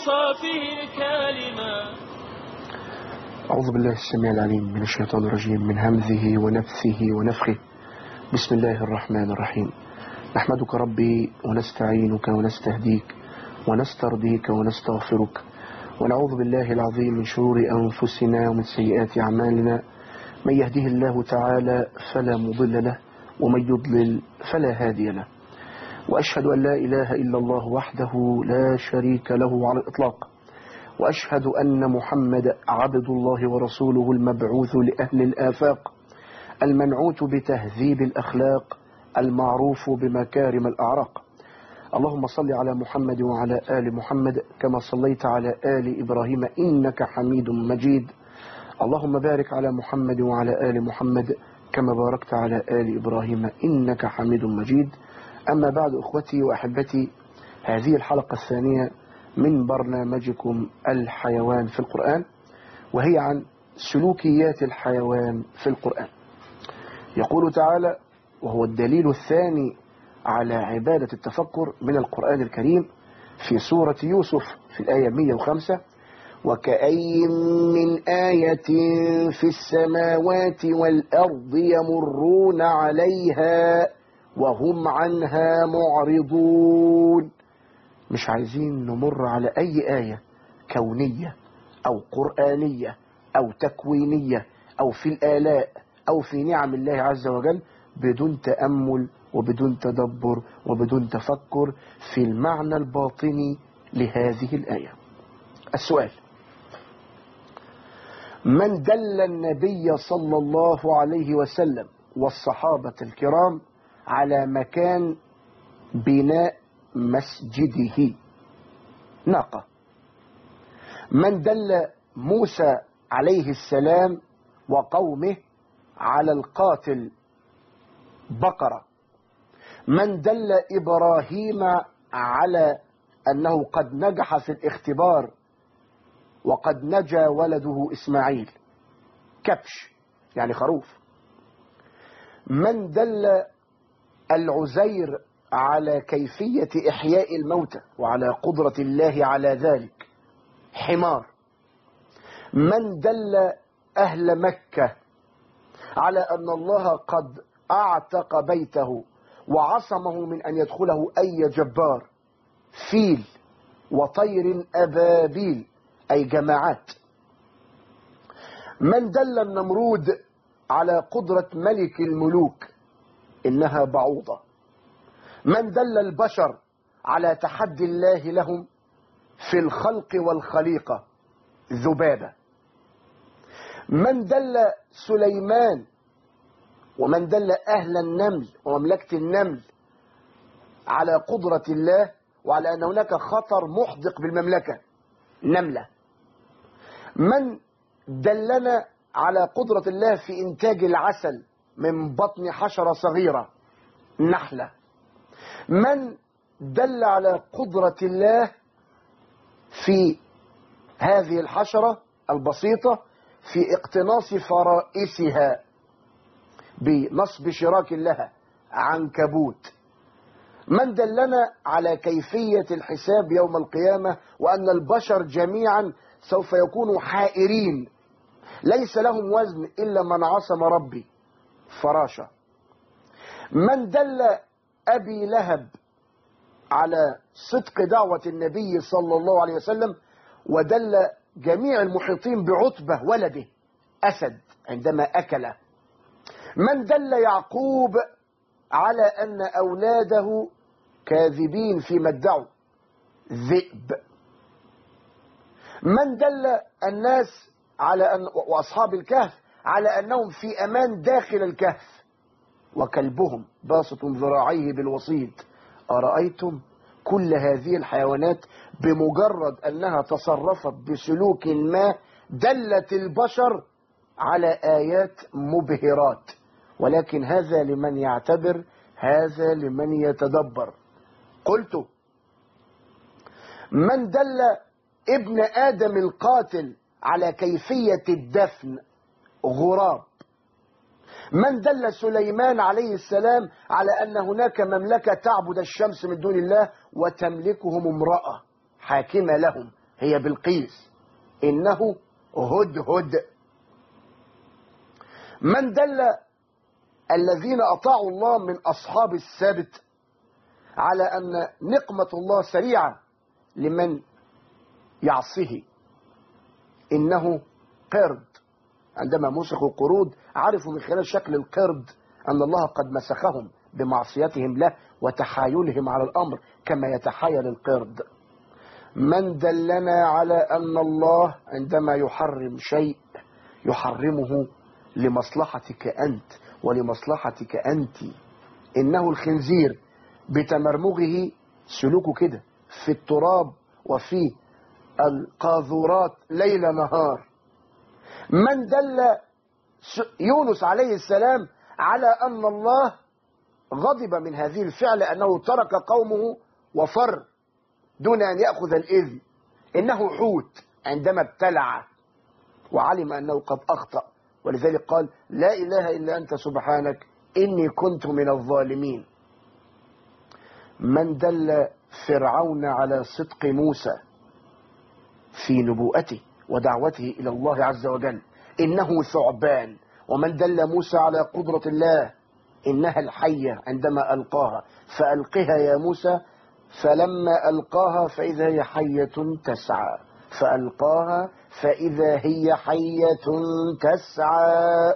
أوصافه الكالمة أعوذ بالله السميع العليم من الشيطان الرجيم من همزه ونفثه ونفخه بسم الله الرحمن الرحيم نحمدك ربي ونستعينك ونستهديك ونسترضيك ونستغفرك ونعوذ بالله العظيم من شرور أنفسنا ومن سيئات أعمالنا من يهده الله تعالى فلا مضل له ومن يضلل فلا هادي له وأشهد أن لا إله إلا الله وحده لا شريك له على الإطلاق وأشهد أن محمد عبد الله ورسوله المبعوث لأهل الآفاق المنعوت بتهذيب الأخلاق المعروف بمكارم الأعراق اللهم صل على محمد وعلى آل محمد كما صليت على آل إبراهيم إنك حميد مجيد اللهم بارك على محمد وعلى آل محمد كما باركت على آل إبراهيم إنك حميد مجيد أما بعد أخوتي وأحبتي هذه الحلقة الثانية من برنامجكم الحيوان في القرآن وهي عن سلوكيات الحيوان في القرآن يقول تعالى وهو الدليل الثاني على عبادة التفكر من القرآن الكريم في سورة يوسف في الآية 105 وكأي من آية في السماوات والأرض يمرون عليها وهم عنها معرضون مش عايزين نمر على أي آية كونية أو قرآنية أو تكوينية أو في الآلاء أو في نعم الله عز وجل بدون تأمل وبدون تدبر وبدون تفكر في المعنى الباطني لهذه الآية السؤال من دل النبي صلى الله عليه وسلم والصحابة الكرام على مكان بناء مسجده ناقة من دل موسى عليه السلام وقومه على القاتل بقرة من دل إبراهيم على أنه قد نجح في الاختبار وقد نجا ولده إسماعيل كبش يعني خروف من دل العزير على كيفية إحياء الموتى وعلى قدرة الله على ذلك حمار من دل أهل مكة على أن الله قد أعتق بيته وعصمه من أن يدخله أي جبار فيل وطير أبابيل أي جماعات من دل النمرود على قدرة ملك الملوك إنها بعوضة من دل البشر على تحدي الله لهم في الخلق والخليقة ذبابة من دل سليمان ومن دل أهل النمل ومملكة النمل على قدرة الله وعلى أن هناك خطر محدق بالمملكة نملة من دلنا على قدرة الله في إنتاج العسل من بطن حشرة صغيرة نحلة من دل على قدرة الله في هذه الحشرة البسيطة في اقتناص فرائسها بنصب شراك لها عنكبوت من دلنا على كيفية الحساب يوم القيامة وأن البشر جميعا سوف يكونوا حائرين ليس لهم وزن إلا من عصم ربي فراشة من دل أبي لهب على صدق دعوة النبي صلى الله عليه وسلم ودل جميع المحيطين بعتبة ولده أسد عندما أكل من دل يعقوب على أن أولاده كاذبين فيما ادعوا ذئب من دل الناس على أن وأصحاب الكهف على أنهم في أمان داخل الكهف وكلبهم باسط ذراعيه بالوسيط أرأيتم كل هذه الحيوانات بمجرد أنها تصرفت بسلوك ما دلت البشر على آيات مبهرات ولكن هذا لمن يعتبر هذا لمن يتدبر قلت من دل ابن آدم القاتل على كيفية الدفن غراب من دل سليمان عليه السلام على أن هناك مملكة تعبد الشمس من دون الله وتملكهم امرأة حاكمة لهم هي بلقيس إنه هدهد من دل الذين أطاعوا الله من أصحاب السبت على أن نقمة الله سريعة لمن يعصيه إنه قرد عندما مسخوا قرود عرفوا من خلال شكل القرد أن الله قد مسخهم بمعصيتهم له وتحايلهم على الأمر كما يتحايل القرد من دلنا على أن الله عندما يحرم شيء يحرمه لمصلحتك أنت ولمصلحتك أنت إنه الخنزير بتمرمغه سلوكه كده في التراب وفي القاذورات ليل نهار من دل يونس عليه السلام على أن الله غضب من هذه الفعل أنه ترك قومه وفر دون أن يأخذ الإذن إنه حوت عندما ابتلع وعلم أنه قد أخطأ ولذلك قال لا إله إلا أنت سبحانك إني كنت من الظالمين من دل فرعون على صدق موسى في نبوءته ودعوته إلى الله عز وجل إنه ثعبان ومن دل موسى على قدرة الله إنها الحية عندما ألقاها فألقها يا موسى فلما ألقاها فإذا هي حية تسعى فألقاها فإذا هي حية تسعى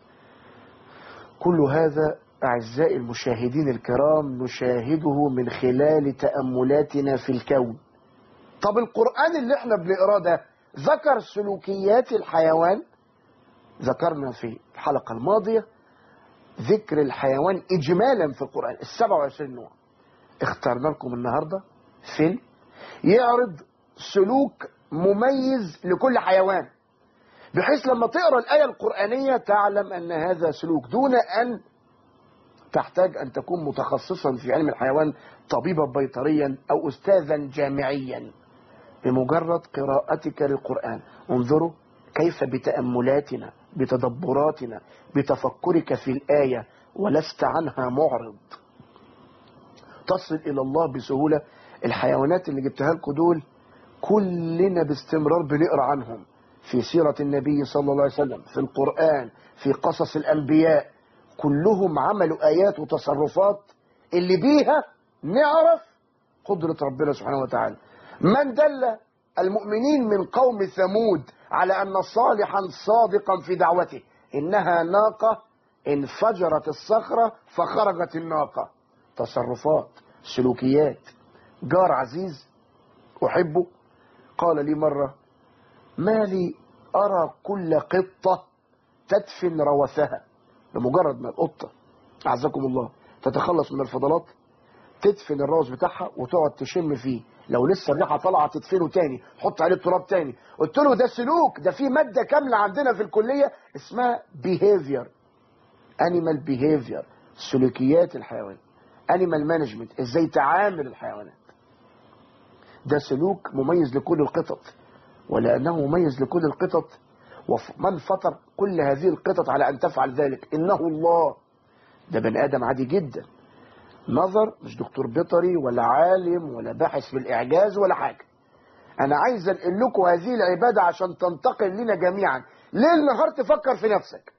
كل هذا أعزائي المشاهدين الكرام نشاهده من خلال تأملاتنا في الكون طب القرآن اللي احنا بنقراه ده ذكر سلوكيات الحيوان ذكرنا في الحلقة الماضية ذكر الحيوان إجمالا في القرآن السبع وعشرين نوع اخترنا لكم النهاردة فيلم يعرض سلوك مميز لكل حيوان بحيث لما تقرأ الآية القرآنية تعلم أن هذا سلوك دون أن تحتاج أن تكون متخصصا في علم الحيوان طبيبا بيطريا أو أستاذا جامعيا بمجرد قراءتك للقرآن انظروا كيف بتأملاتنا بتدبراتنا بتفكرك في الآية ولست عنها معرض تصل إلى الله بسهولة الحيوانات اللي جبتها لكم دول كلنا باستمرار بنقرأ عنهم في سيرة النبي صلى الله عليه وسلم في القرآن في قصص الأنبياء كلهم عملوا آيات وتصرفات اللي بيها نعرف قدرة ربنا سبحانه وتعالى من دل المؤمنين من قوم ثمود على أن صالحا صادقا في دعوته إنها ناقة انفجرت الصخرة فخرجت الناقة تصرفات سلوكيات جار عزيز أحبه قال لي مرة ما لي أرى كل قطة تدفن روثها بمجرد ما القطة أعزكم الله تتخلص من الفضلات تدفن الروث بتاعها وتقعد تشم فيه لو لسه الريحه طالعه تدفنه تاني حط عليه التراب تاني قلت له ده سلوك ده في ماده كامله عندنا في الكليه اسمها behavior animal behavior سلوكيات الحيوان animal management ازاي تعامل الحيوانات ده سلوك مميز لكل القطط ولانه مميز لكل القطط ومن فطر كل هذه القطط على ان تفعل ذلك انه الله ده بني ادم عادي جدا نظر مش دكتور بيطري ولا عالم ولا باحث في الإعجاز ولا حاجة أنا عايز أنقل لكم هذه العبادة عشان تنتقل لنا جميعا ليل نهار تفكر في نفسك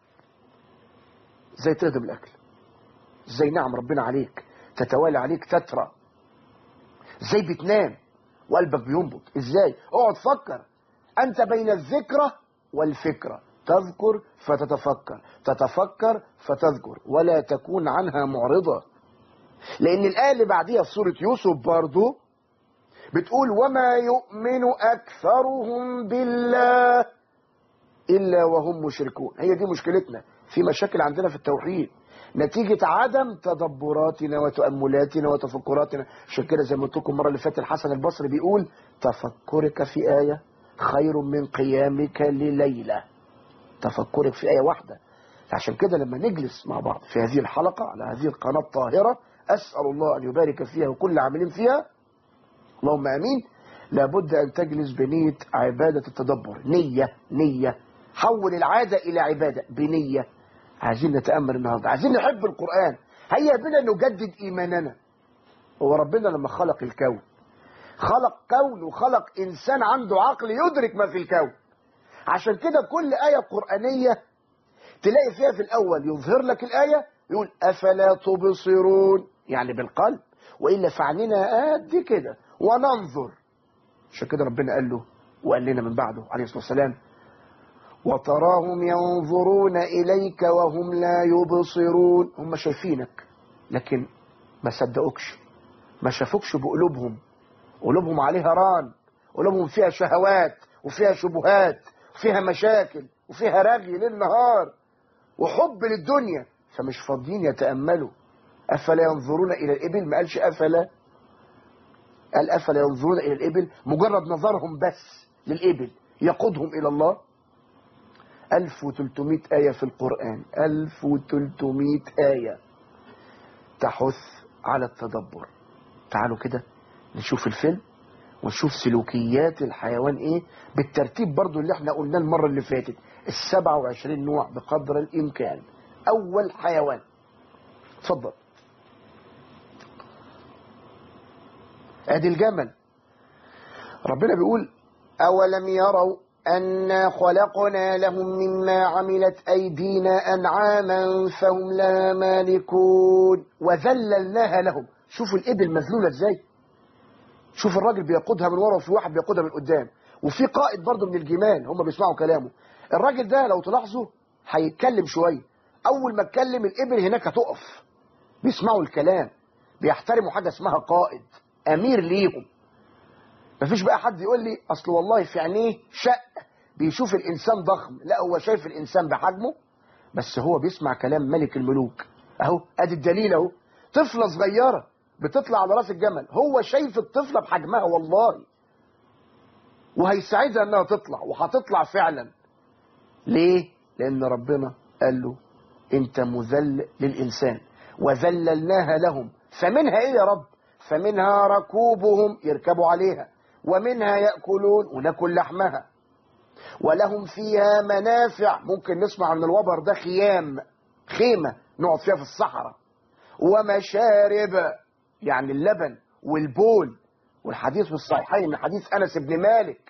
ازاي تهضم الأكل ازاي نعم ربنا عليك تتوالى عليك تترى ازاي بتنام وقلبك بينبض ازاي اقعد فكر أنت بين الذكرى والفكرة تذكر فتتفكر تتفكر فتذكر ولا تكون عنها معرضة لأن الآية اللي بعديها في سورة يوسف برضو بتقول وما يؤمن أكثرهم بالله إلا وهم مشركون هي دي مشكلتنا في مشاكل عندنا في التوحيد نتيجة عدم تدبراتنا وتأملاتنا وتفكراتنا عشان كده زي ما قلت لكم المرة اللي فاتت الحسن البصري بيقول تفكرك في آية خير من قيامك لليلة تفكرك في آية واحدة عشان كده لما نجلس مع بعض في هذه الحلقة على هذه القناة الطاهرة أسأل الله أن يبارك فيها وكل عاملين فيها اللهم أمين لابد أن تجلس بنية عبادة التدبر نية نية حول العادة إلى عبادة بنية عايزين نتأمل النهاردة عايزين نحب القرآن هيا بنا نجدد إيماننا هو ربنا لما خلق الكون خلق كون وخلق إنسان عنده عقل يدرك ما في الكون عشان كده كل آية قرآنية تلاقي فيها في الأول يظهر لك الآية يقول أفلا تبصرون يعني بالقلب وإلا فعننا قد كده وننظر عشان كده ربنا قال له وقال لنا من بعده عليه الصلاة والسلام وتراهم ينظرون إليك وهم لا يبصرون هم شايفينك لكن ما صدقوكش ما شافوكش بقلوبهم قلوبهم عليها ران قلوبهم فيها شهوات وفيها شبهات وفيها مشاكل وفيها رغي ليل نهار وحب للدنيا فمش فاضيين يتأملوا أفلا ينظرون إلى الإبل ما قالش أفلا قال أفلا ينظرون إلى الإبل مجرد نظرهم بس للإبل يقودهم إلى الله 1300 آية في القرآن 1300 آية تحث على التدبر تعالوا كده نشوف الفيلم ونشوف سلوكيات الحيوان ايه بالترتيب برضو اللي احنا قلناه المرة اللي فاتت السبعة وعشرين نوع بقدر الامكان اول حيوان اتفضل ادي الجمل ربنا بيقول اولم يروا أنا خلقنا لهم مما عملت أيدينا أنعاما فهم لا مالكون وذللناها لهم شوفوا الإبل مذلولة إزاي شوف الراجل بيقودها من ورا وفي واحد بيقودها من قدام وفي قائد برضه من الجمال هم بيسمعوا كلامه الراجل ده لو تلاحظوا هيتكلم شوية أول ما اتكلم الإبل هناك هتقف بيسمعوا الكلام بيحترموا حاجة اسمها قائد أمير ليهم مفيش بقى حد يقول لي اصل والله في عينيه شق بيشوف الانسان ضخم لا هو شايف الانسان بحجمه بس هو بيسمع كلام ملك الملوك اهو ادي الدليل اهو طفله صغيره بتطلع على راس الجمل هو شايف الطفله بحجمها والله وهيساعدها انها تطلع وهتطلع فعلا ليه لان ربنا قال له انت مذل للانسان وذللناها لهم فمنها ايه يا رب فمنها ركوبهم يركبوا عليها ومنها يأكلون وناكل لحمها ولهم فيها منافع ممكن نسمع عن الوبر ده خيام خيمة نقعد فيها في الصحراء ومشارب يعني اللبن والبول والحديث في الصحيحين من حديث أنس بن مالك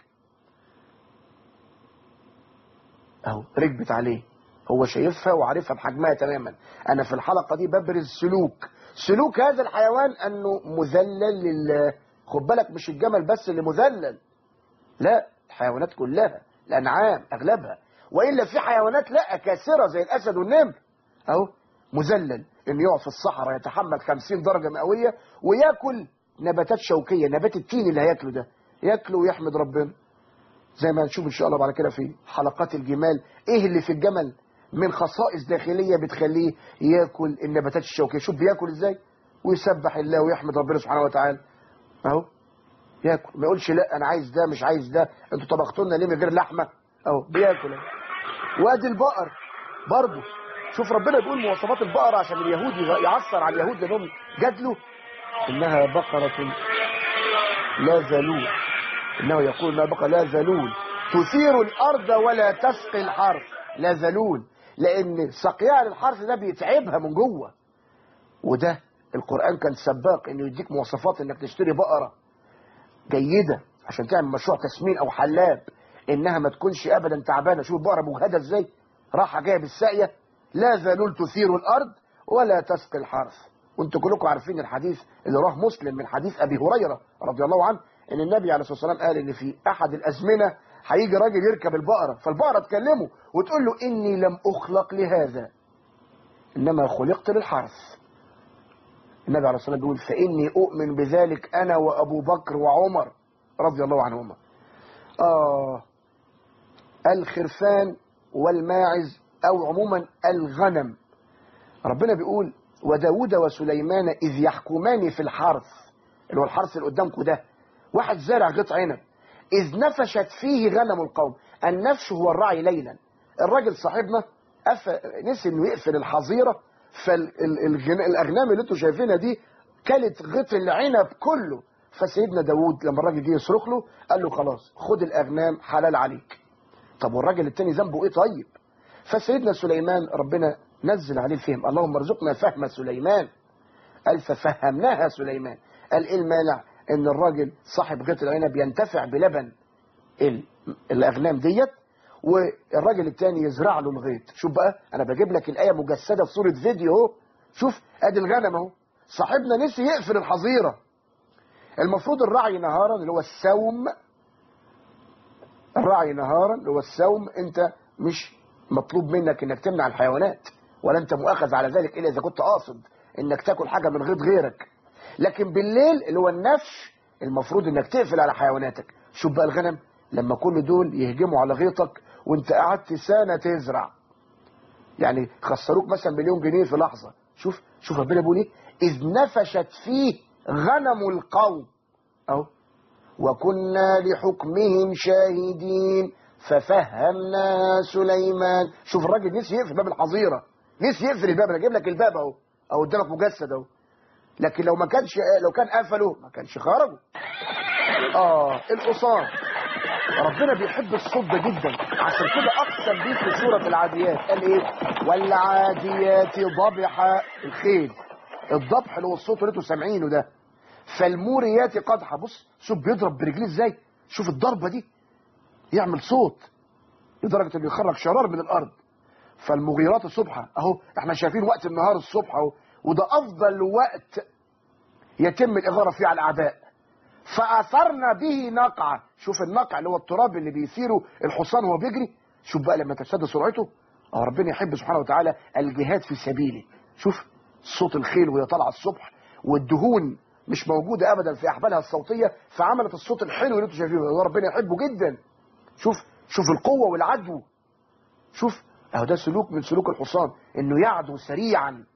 أهو ركبت عليه هو شايفها وعارفها بحجمها تماما أنا في الحلقة دي ببرز سلوك سلوك هذا الحيوان أنه مذلل لله خد بالك مش الجمل بس اللي مذلل لا الحيوانات كلها الانعام اغلبها والا في حيوانات لا كاسره زي الاسد والنمر اهو مذلل انه يقعد في الصحراء يتحمل 50 درجه مئويه وياكل نباتات شوكيه نبات التين اللي هياكله ده ياكله ويحمد ربنا زي ما هنشوف ان شاء الله بعد كده في حلقات الجمال ايه اللي في الجمل من خصائص داخليه بتخليه ياكل النباتات الشوكيه شوف بياكل ازاي ويسبح الله ويحمد ربنا سبحانه وتعالى اهو ياكل ما يقولش لا انا عايز ده مش عايز ده انتوا طبختوا لنا ليه من غير لحمه اهو بياكل اهو وادي البقر برضه شوف ربنا بيقول مواصفات البقره عشان اليهود يعثر على اليهود لانهم جادلوا انها بقره لا ذلول انه يقول انها بقره لا ذلول تثير الارض ولا تسقي الحرث لا ذلول لان سقيها للحرث ده بيتعبها من جوه وده القرآن كان سباق انه يديك مواصفات انك تشتري بقرة جيدة عشان تعمل مشروع تسمين او حلاب انها ما تكونش ابدا تعبانة شوف البقرة مجهدة ازاي راحة جاية بالساقية لا ذلول تثير الارض ولا تسقي الحرث وانتوا كلكم عارفين الحديث اللي راه مسلم من حديث ابي هريرة رضي الله عنه ان النبي عليه الصلاة والسلام قال ان في احد الازمنة هيجي راجل يركب البقرة فالبقرة تكلمه وتقول له اني لم اخلق لهذا انما خلقت للحرث النبي عليه الصلاة والسلام بيقول فإني أؤمن بذلك أنا وأبو بكر وعمر رضي الله عنهما آه الخرفان والماعز أو عموما الغنم ربنا بيقول وداود وسليمان إذ يحكمان في الحرث اللي هو الحرث اللي قدامكم ده واحد زارع قطع عنب إذ نفشت فيه غنم القوم النفش هو الرعي ليلا الراجل صاحبنا أف... نسي انه يقفل الحظيره فالاغنام اللي انتوا شايفينها دي كلت غط العنب كله فسيدنا داود لما الراجل جه يصرخ له قال له خلاص خد الاغنام حلال عليك طب والراجل التاني ذنبه ايه طيب فسيدنا سليمان ربنا نزل عليه الفهم اللهم ارزقنا فهم سليمان قال ففهمناها سليمان قال ايه المانع ان الراجل صاحب غيط العنب ينتفع بلبن ال- الاغنام ديت والراجل التاني يزرع له الغيط شوف بقى انا بجيب لك الايه مجسده في صوره فيديو اهو شوف ادي الغنم اهو صاحبنا نسي يقفل الحظيره المفروض الرعي نهارا اللي هو السوم الرعي نهارا اللي هو السوم انت مش مطلوب منك انك تمنع الحيوانات ولا انت مؤاخذ على ذلك الا اذا كنت قاصد انك تاكل حاجه من غيط غيرك لكن بالليل اللي هو النفش المفروض انك تقفل على حيواناتك شوف بقى الغنم لما كل دول يهجموا على غيطك وانت قعدت سنه تزرع يعني خسروك مثلا مليون جنيه في لحظه شوف شوف ربنا بيقول ايه اذ نفشت فيه غنم القوم اهو وكنا لحكمهم شاهدين ففهمناها سليمان شوف الراجل نسي يقفل باب الحظيره نسي يقفل الباب انا جايب لك الباب اهو او قدامك مجسد اهو لكن لو ما كانش لو كان قفله ما كانش خرجوا اه الحصان ربنا بيحب الصوت ده جدا عشان كده اقسم بيه في سوره العاديات قال ايه والعاديات ضبحا الخيل الضبح اللي هو الصوت اللي انتوا سامعينه ده فالموريات قدحا بص شوف بيضرب برجليه ازاي شوف الضربه دي يعمل صوت لدرجه انه يخرج شرار من الارض فالمغيرات الصبح اهو احنا شايفين وقت النهار الصبح اهو وده افضل وقت يتم الاغاره فيه على الاعداء فاثرنا به نقعه شوف النقع اللي هو التراب اللي بيثيره الحصان وهو بيجري شوف بقى لما تشتد سرعته اه ربنا يحب سبحانه وتعالى الجهاد في سبيله شوف صوت الخيل وهي طالعه الصبح والدهون مش موجوده ابدا في احبالها الصوتيه فعملت الصوت الحلو اللي انتوا شايفينه ده ربنا يحبه جدا شوف شوف القوه والعدو شوف اهو ده سلوك من سلوك الحصان انه يعدو سريعا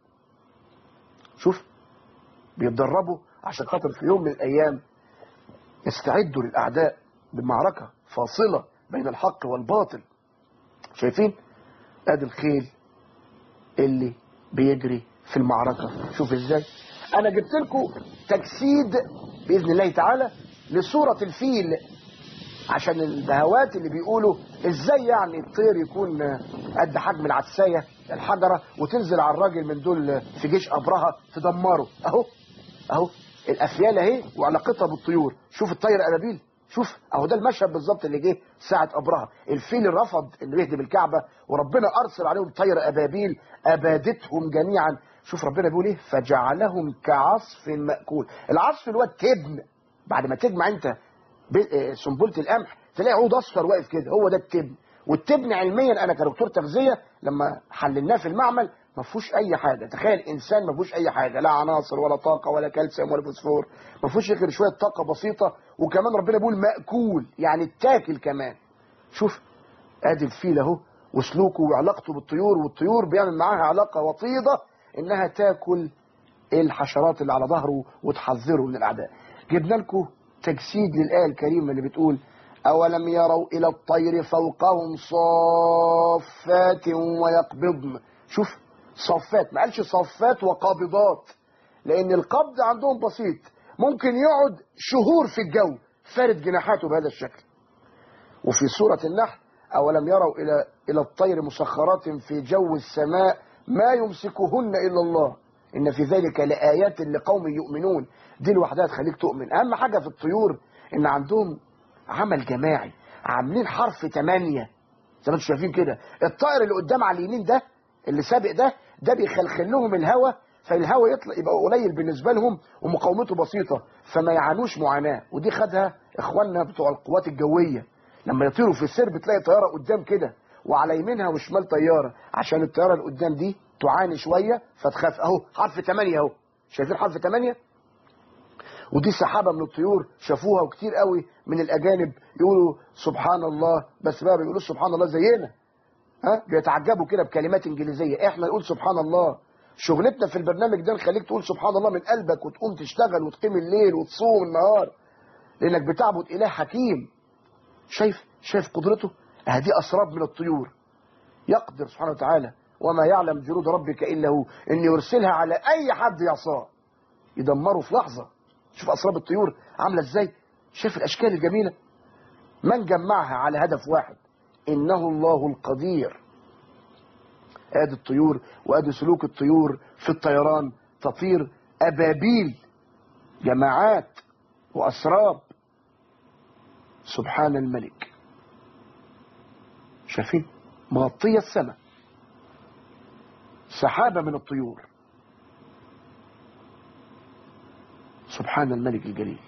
شوف بيتدربوا عشان خاطر في يوم من الايام يستعدوا للاعداء بمعركه فاصله بين الحق والباطل شايفين ادي الخيل اللي بيجري في المعركه شوف ازاي انا جبت لكم تجسيد باذن الله تعالى لصوره الفيل عشان البهوات اللي بيقولوا ازاي يعني الطير يكون قد حجم العدسايه الحجره وتنزل على الراجل من دول في جيش ابرهه تدمره اهو اهو الافيال اهي وعلاقتها بالطيور شوف الطير انابيل شوف اهو ده المشهد بالظبط اللي جه ساعه ابرهه الفيل رفض انه يهدم الكعبه وربنا ارسل عليهم طير ابابيل ابادتهم جميعا شوف ربنا بيقول ايه فجعلهم كعصف ماكول العصف اللي هو التبن بعد ما تجمع انت ب- سنبله القمح تلاقي عود اصفر واقف كده هو ده التبن والتبن علميا انا كدكتور تغذيه لما حللناه في المعمل ما فيهوش اي حاجه تخيل انسان ما فيهوش اي حاجه لا عناصر ولا طاقه ولا كالسيوم ولا فوسفور ما فيهوش غير شويه طاقه بسيطه وكمان ربنا بيقول ماكول يعني التاكل كمان شوف ادي الفيل اهو وسلوكه وعلاقته بالطيور والطيور بيعمل معاها علاقه وطيده انها تاكل الحشرات اللي على ظهره وتحذره من الاعداء جبنا لكم تجسيد للايه الكريمه اللي بتقول اولم يروا الى الطير فوقهم صافات ويقبضن شوف صافات ما قالش صافات وقابضات لان القبض عندهم بسيط ممكن يقعد شهور في الجو فارد جناحاته بهذا الشكل وفي سورة النحل أولم يروا إلى إلى الطير مسخرات في جو السماء ما يمسكهن إلا الله إن في ذلك لآيات لقوم يؤمنون دي لوحدها تخليك تؤمن أهم حاجة في الطيور إن عندهم عمل جماعي عاملين حرف 8 زي ما انتم شايفين كده الطائر اللي قدام على اليمين ده اللي سابق ده ده بيخلخل لهم الهواء فالهواء يطلع يبقى قليل بالنسبه لهم ومقاومته بسيطه فما يعانوش معاناه ودي خدها اخواننا بتوع القوات الجويه لما يطيروا في السير بتلاقي طياره قدام كده وعلى يمينها وشمال طياره عشان الطياره اللي قدام دي تعاني شويه فتخاف اهو حرف 8 اهو شايفين حرف 8 ودي سحابه من الطيور شافوها وكتير قوي من الاجانب يقولوا سبحان الله بس بقى بيقولوا سبحان الله زينا ها بيتعجبوا كده بكلمات انجليزيه احنا نقول سبحان الله شغلتنا في البرنامج ده نخليك تقول سبحان الله من قلبك وتقوم تشتغل وتقيم الليل وتصوم النهار لانك بتعبد اله حكيم شايف شايف قدرته هذه اسراب من الطيور يقدر سبحانه وتعالى وما يعلم جنود ربك الا هو ان يرسلها على اي حد يعصاه يدمره في لحظه شوف اسراب الطيور عامله ازاي شايف الاشكال الجميله من جمعها على هدف واحد انه الله القدير ادي الطيور وادي سلوك الطيور في الطيران تطير ابابيل جماعات وأسراب سبحان الملك شايفين مغطية السماء سحابة من الطيور سبحان الملك الجليل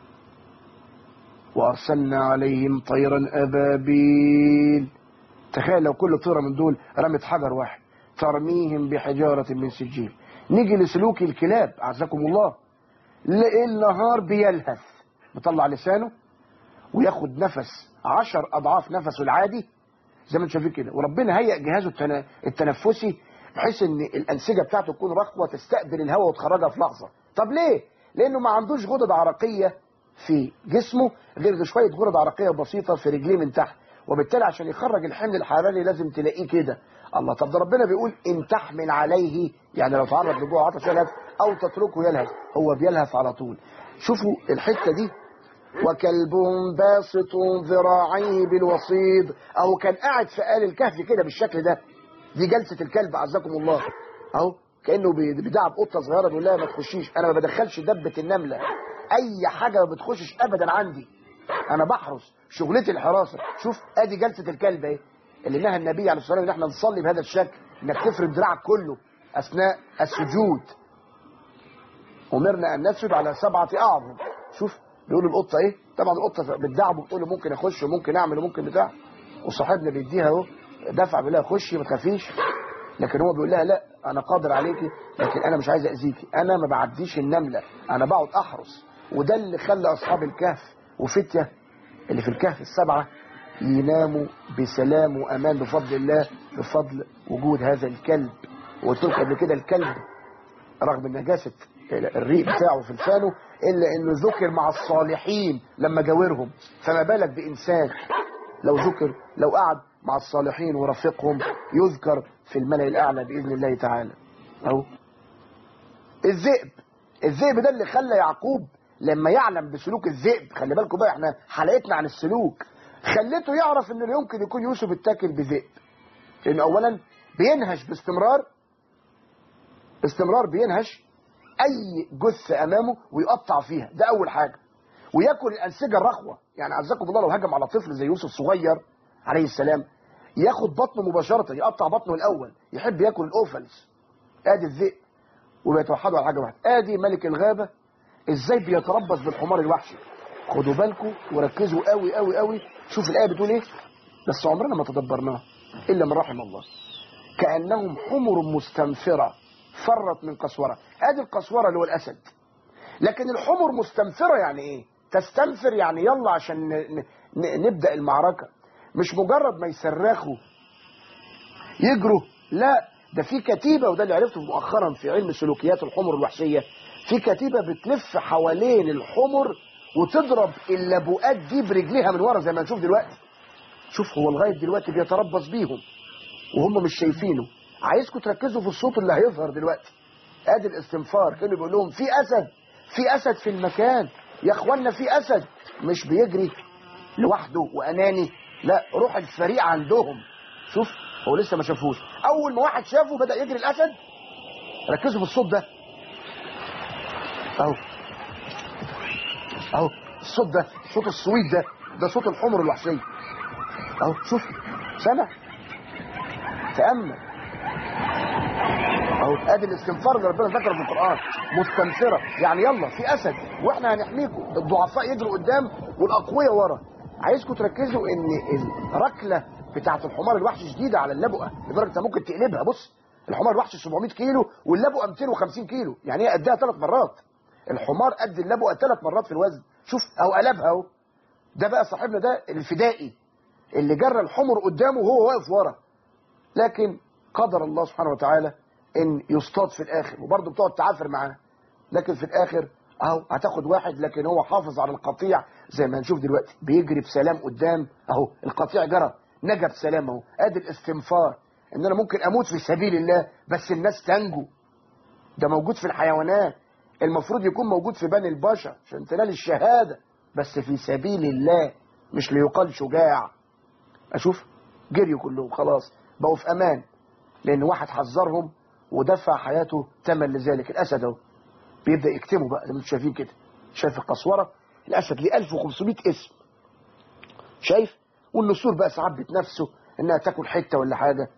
وأرسلنا عليهم طيرا أبابيل تخيل لو كل طيرة من دول رمت حجر واحد ترميهم بحجارة من سجيل نيجي لسلوك الكلاب عزكم الله ليل نهار بيلهث بيطلع لسانه وياخد نفس عشر أضعاف نفسه العادي زي ما انتم شايفين كده وربنا هيئ جهازه التنا- التنفسي بحيث ان الانسجه بتاعته تكون رخوه تستقبل الهواء وتخرجها في لحظه طب ليه لانه ما عندوش غدد عرقيه في جسمه غير شويه غدد عرقيه بسيطه في رجليه من تحت وبالتالي عشان يخرج الحمل الحراري لازم تلاقيه كده الله طب ده ربنا بيقول ان تحمل عليه يعني لو تعرض لجوع عطش يلهث او تتركه يلهث هو بيلهث على طول شوفوا الحته دي وكلب باسط ذراعيه بالوصيد او كان قاعد في آل الكهف كده بالشكل ده دي جلسة الكلب عزكم الله اهو كأنه بي- بيدعب قطة صغيرة بيقول لها ما تخشيش انا ما بدخلش دبة النملة اي حاجة ما بتخشش ابدا عندي انا بحرس شغلتي الحراسة شوف ادي جلسة الكلب اهي اللي نهى النبي عليه الصلاة والسلام ان احنا نصلي بهذا الشكل انك تفرد دراعك كله اثناء السجود أمرنا أن نسجد على سبعة أعظم شوف بيقولوا القطة إيه طبعا القطة بتدعبه بتقول له ممكن أخش وممكن أعمل وممكن بتاع وصاحبنا بيديها أهو دفع بيقول لها خشي ما تخافيش لكن هو بيقول لها لا أنا قادر عليكي لكن أنا مش عايز أذيكي أنا ما بعديش النملة أنا بقعد أحرس وده اللي خلى أصحاب الكهف وفتية اللي في الكهف السبعة يناموا بسلام وأمان بفضل الله بفضل وجود هذا الكلب وقلت لكم قبل كده الكلب رغم نجاسة الريق بتاعه في لسانه إلا إنه ذكر مع الصالحين لما جاورهم فما بالك بإنسان لو ذكر لو قعد مع الصالحين ورفقهم يذكر في الملأ الأعلى بإذن الله تعالى أهو الذئب الذئب ده اللي خلى يعقوب لما يعلم بسلوك الذئب خلي بالكم بقى احنا حلقتنا عن السلوك خليته يعرف ان يمكن يكون يوسف اتاكل بذئب لان اولا بينهش باستمرار باستمرار بينهش اي جثه امامه ويقطع فيها ده اول حاجه وياكل الانسجه الرخوه يعني عزكم الله لو هجم على طفل زي يوسف صغير عليه السلام ياخد بطنه مباشره يقطع بطنه الاول يحب ياكل الاوفلز ادي الذئب وبيتوحدوا على حاجه واحده ادي ملك الغابه ازاي بيتربص بالحمار الوحشي خدوا بالكم وركزوا قوي قوي قوي شوف الايه بتقول ايه بس عمرنا ما تدبرناها الا من رحم الله كانهم حمر مستنفره فرت من قسوره ادي القسوره اللي هو الاسد لكن الحمر مستنفره يعني ايه تستنفر يعني يلا عشان ن- ن- نبدا المعركه مش مجرد ما يصرخوا يجروا لا ده في كتيبة وده اللي عرفته مؤخرا في علم سلوكيات الحمر الوحشية في كتيبة بتلف حوالين الحمر وتضرب اللبؤات دي برجليها من ورا زي ما نشوف دلوقتي شوف هو لغاية دلوقتي بيتربص بيهم وهم مش شايفينه عايزكم تركزوا في الصوت اللي هيظهر دلوقتي ادي الاستنفار كانوا بيقول لهم في اسد في اسد في المكان يا اخوانا في اسد مش بيجري لوحده واناني لا روح الفريق عندهم شوف هو لسه ما شافوش اول ما واحد شافه بدا يجري الاسد ركزوا في الصوت ده اهو اهو الصوت ده صوت الصويت ده ده صوت الحمر الوحشيه اهو شوف سمع تامل اهو ادي الاستنفار اللي ربنا ذكره في القران مستنفره يعني يلا في اسد واحنا هنحميكم الضعفاء يجروا قدام والاقوياء ورا عايزكم تركزوا ان الركله بتاعه الحمار الوحش شديده على اللبؤه لدرجه انت ممكن تقلبها بص الحمار الوحش 700 كيلو واللبؤه 250 كيلو يعني هي قدها ثلاث مرات الحمار قد اللبؤه ثلاث مرات في الوزن شوف او قلبها اهو ده بقى صاحبنا ده الفدائي اللي جرى الحمر قدامه وهو واقف ورا لكن قدر الله سبحانه وتعالى ان يصطاد في الاخر وبرضه بتقعد تعافر معاه لكن في الاخر اهو هتاخد واحد لكن هو حافظ على القطيع زي ما هنشوف دلوقتي بيجري بسلام قدام اهو القطيع جرى نجا بسلام اهو ادي الاستنفار ان انا ممكن اموت في سبيل الله بس الناس تنجو ده موجود في الحيوانات المفروض يكون موجود في بني البشر عشان تنال الشهاده بس في سبيل الله مش ليقال شجاع اشوف جريوا كلهم خلاص بقوا في امان لان واحد حذرهم ودفع حياته ثمن لذلك الاسد اهو بيبدا يكتمه بقى زي ما انتم شايفين كده شايف القسوره الاسد ليه 1500 اسم شايف والنسور بقى ساعات بتنافسه انها تاكل حته ولا حاجه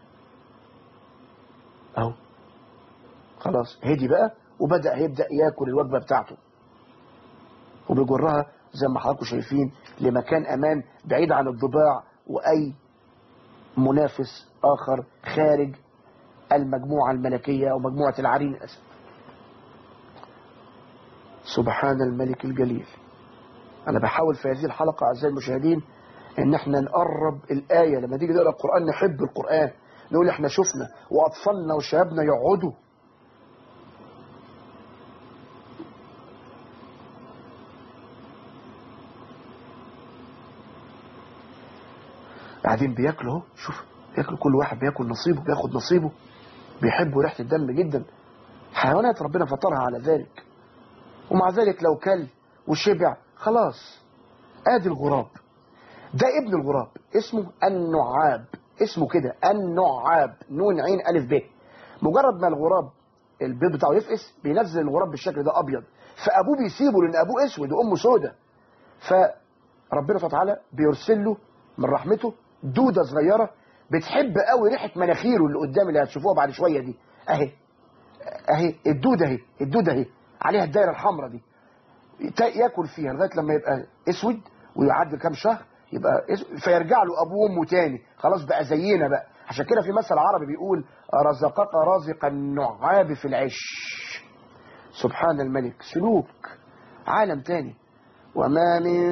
اهو خلاص هدي بقى وبدا هيبدا ياكل الوجبه بتاعته وبيجرها زي ما حضراتكم شايفين لمكان امان بعيد عن الضباع واي منافس اخر خارج المجموعه الملكيه او مجموعه العرين الاسد سبحان الملك الجليل انا بحاول في هذه الحلقه اعزائي المشاهدين ان احنا نقرب الايه لما تيجي نقرا القران نحب القران نقول احنا شفنا واطفالنا وشبابنا يقعدوا قاعدين بياكلوا اهو شوف بياكلوا كل واحد بياكل نصيبه بياخد نصيبه بيحبوا ريحه الدم جدا حيوانات ربنا فطرها على ذلك ومع ذلك لو كل وشبع خلاص ادي الغراب ده ابن الغراب اسمه النعاب اسمه كده النعاب نون عين الف ب مجرد ما الغراب البيض بتاعه يفقس بينزل الغراب بالشكل ده ابيض فابوه بيسيبه لان ابوه اسود وامه سودة فربنا سبحانه وتعالى بيرسل له من رحمته دوده صغيره بتحب قوي ريحه مناخيره اللي قدام اللي هتشوفوها بعد شويه دي اهي اهي الدوده اهي الدوده اهي عليها الدايره الحمراء دي تا- ياكل فيها لغايه لما يبقى اسود ويعدي كام شهر يبقى اسود فيرجع له ابوه وامه تاني خلاص بقى زينا بقى عشان كده في مثل عربي بيقول رزقك رازق النعاب في العش سبحان الملك سلوك عالم تاني وما من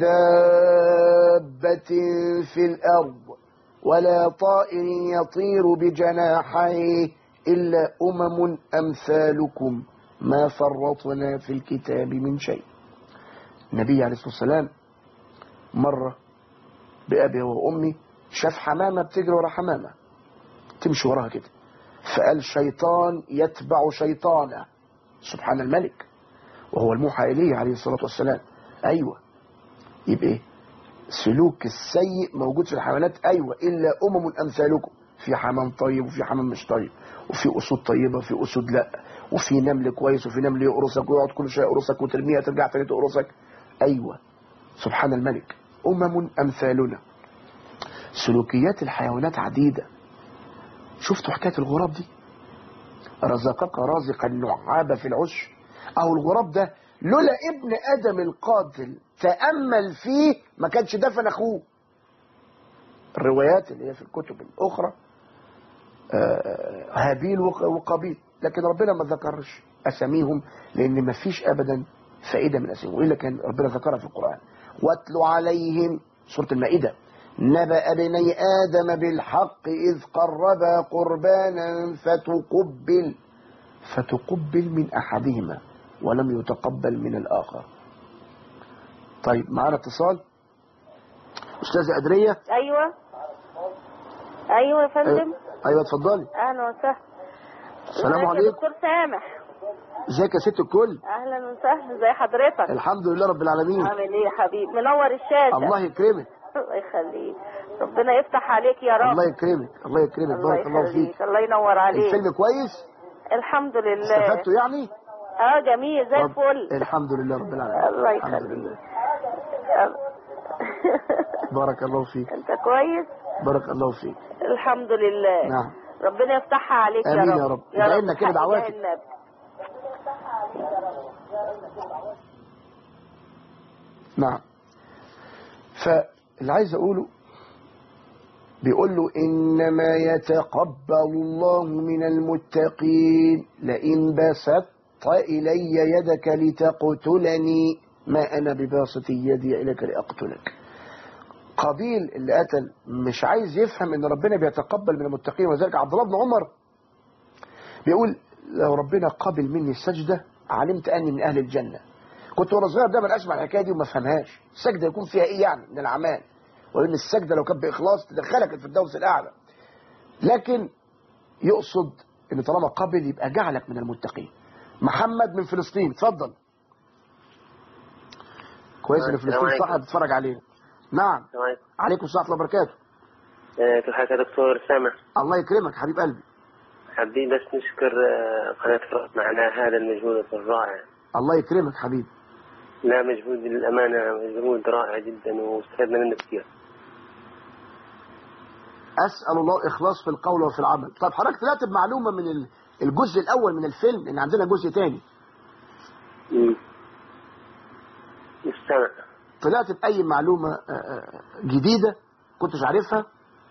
دابة في الأرض ولا طائر يطير بجناحيه إلا أمم أمثالكم ما فرطنا في الكتاب من شيء النبي عليه الصلاة والسلام مرة بأبي وأمي شاف حمامة بتجري ورا حمامة تمشي وراها كده فقال شيطان يتبع شيطانا سبحان الملك وهو الموحى إليه عليه الصلاة والسلام أيوة يبقى إيه سلوك السيء موجود في الحيوانات أيوة إلا أمم أمثالكم في حمام طيب وفي حمام مش طيب وفي أسود طيبة في أسود لا وفي نمل كويس وفي نمل يقرصك ويقعد كل شوية يقرصك وترميها ترجع تاني تقرصك أيوة سبحان الملك أمم أمثالنا سلوكيات الحيوانات عديدة شفتوا حكاية الغراب دي رزقك رازق النعاب في العش أو الغراب ده لولا ابن آدم القاتل تأمل فيه ما كانش دفن أخوه الروايات اللي هي في الكتب الأخرى آه، هابيل وق- وقابيل لكن ربنا ما ذكرش أساميهم لأن ما فيش أبدا فائدة من أساميهم وإلا كان ربنا ذكرها في القرآن واتل عليهم سورة المائدة نبأ بني آدم بالحق إذ قربا قربانا فتقبل فتقبل من أحدهما ولم يتقبل من الآخر طيب معنا اتصال أستاذة أدرية ايوه ايوه يا فندم أيوة اتفضلي اهلا وسهلا السلام ازيك يا عليكم. دكتور سامح ازيك يا ست الكل اهلا وسهلا ازي حضرتك الحمد لله رب العالمين عامل ايه يا حبيبي منور الشاشه الله يكرمك الله يخليك ربنا يفتح عليك يا رب الله يكرمك الله يكرمك الله بارك الله فيك يخليك الله ينور عليك الفيلم كويس الحمد لله استفدتوا يعني اه جميل زي رب- الفل الحمد لله رب العالمين الله الحمد يخليك. لله بارك الله فيك انت كويس بارك الله فيك الحمد لله نعم ربنا يفتحها عليك آمين يا يا رب رب. ادعي لنا كده حق دعواتك. جاه النبي. نعم فاللي عايز اقوله بيقول له انما يتقبل الله من المتقين لئن بسطت الي يدك لتقتلني ما انا بباسط يدي اليك لاقتلك قابيل اللي قتل مش عايز يفهم ان ربنا بيتقبل من المتقين وذلك عبد الله بن عمر بيقول لو ربنا قبل مني السجده علمت اني من اهل الجنه كنت وانا صغير دايما اسمع الحكايه دي وما افهمهاش السجده يكون فيها ايه يعني من الاعمال وان السجده لو كانت باخلاص تدخلك في الدوس الاعلى لكن يقصد ان طالما قبل يبقى جعلك من المتقين محمد من فلسطين اتفضل كويس ان السلام فلسطين عليكم. صح بتتفرج علينا نعم السلام عليكم عليكم السلام ورحمه الله وبركاته آه، كيف حالك يا دكتور سامح الله يكرمك حبيب قلبي حابين بس نشكر آه، قناة فرق معنا هذا المجهود الرائع الله يكرمك حبيبي لا مجهود للأمانة مجهود رائع جدا واستفدنا منه كثير اسال الله الاخلاص في القول وفي العمل طب حضرتك طلعت بمعلومه من ال- الجزء الاول من الفيلم لان عندنا جزء تاني مم. مستمع طلعت باي معلومه آه، آه، جديده كنتش عارفها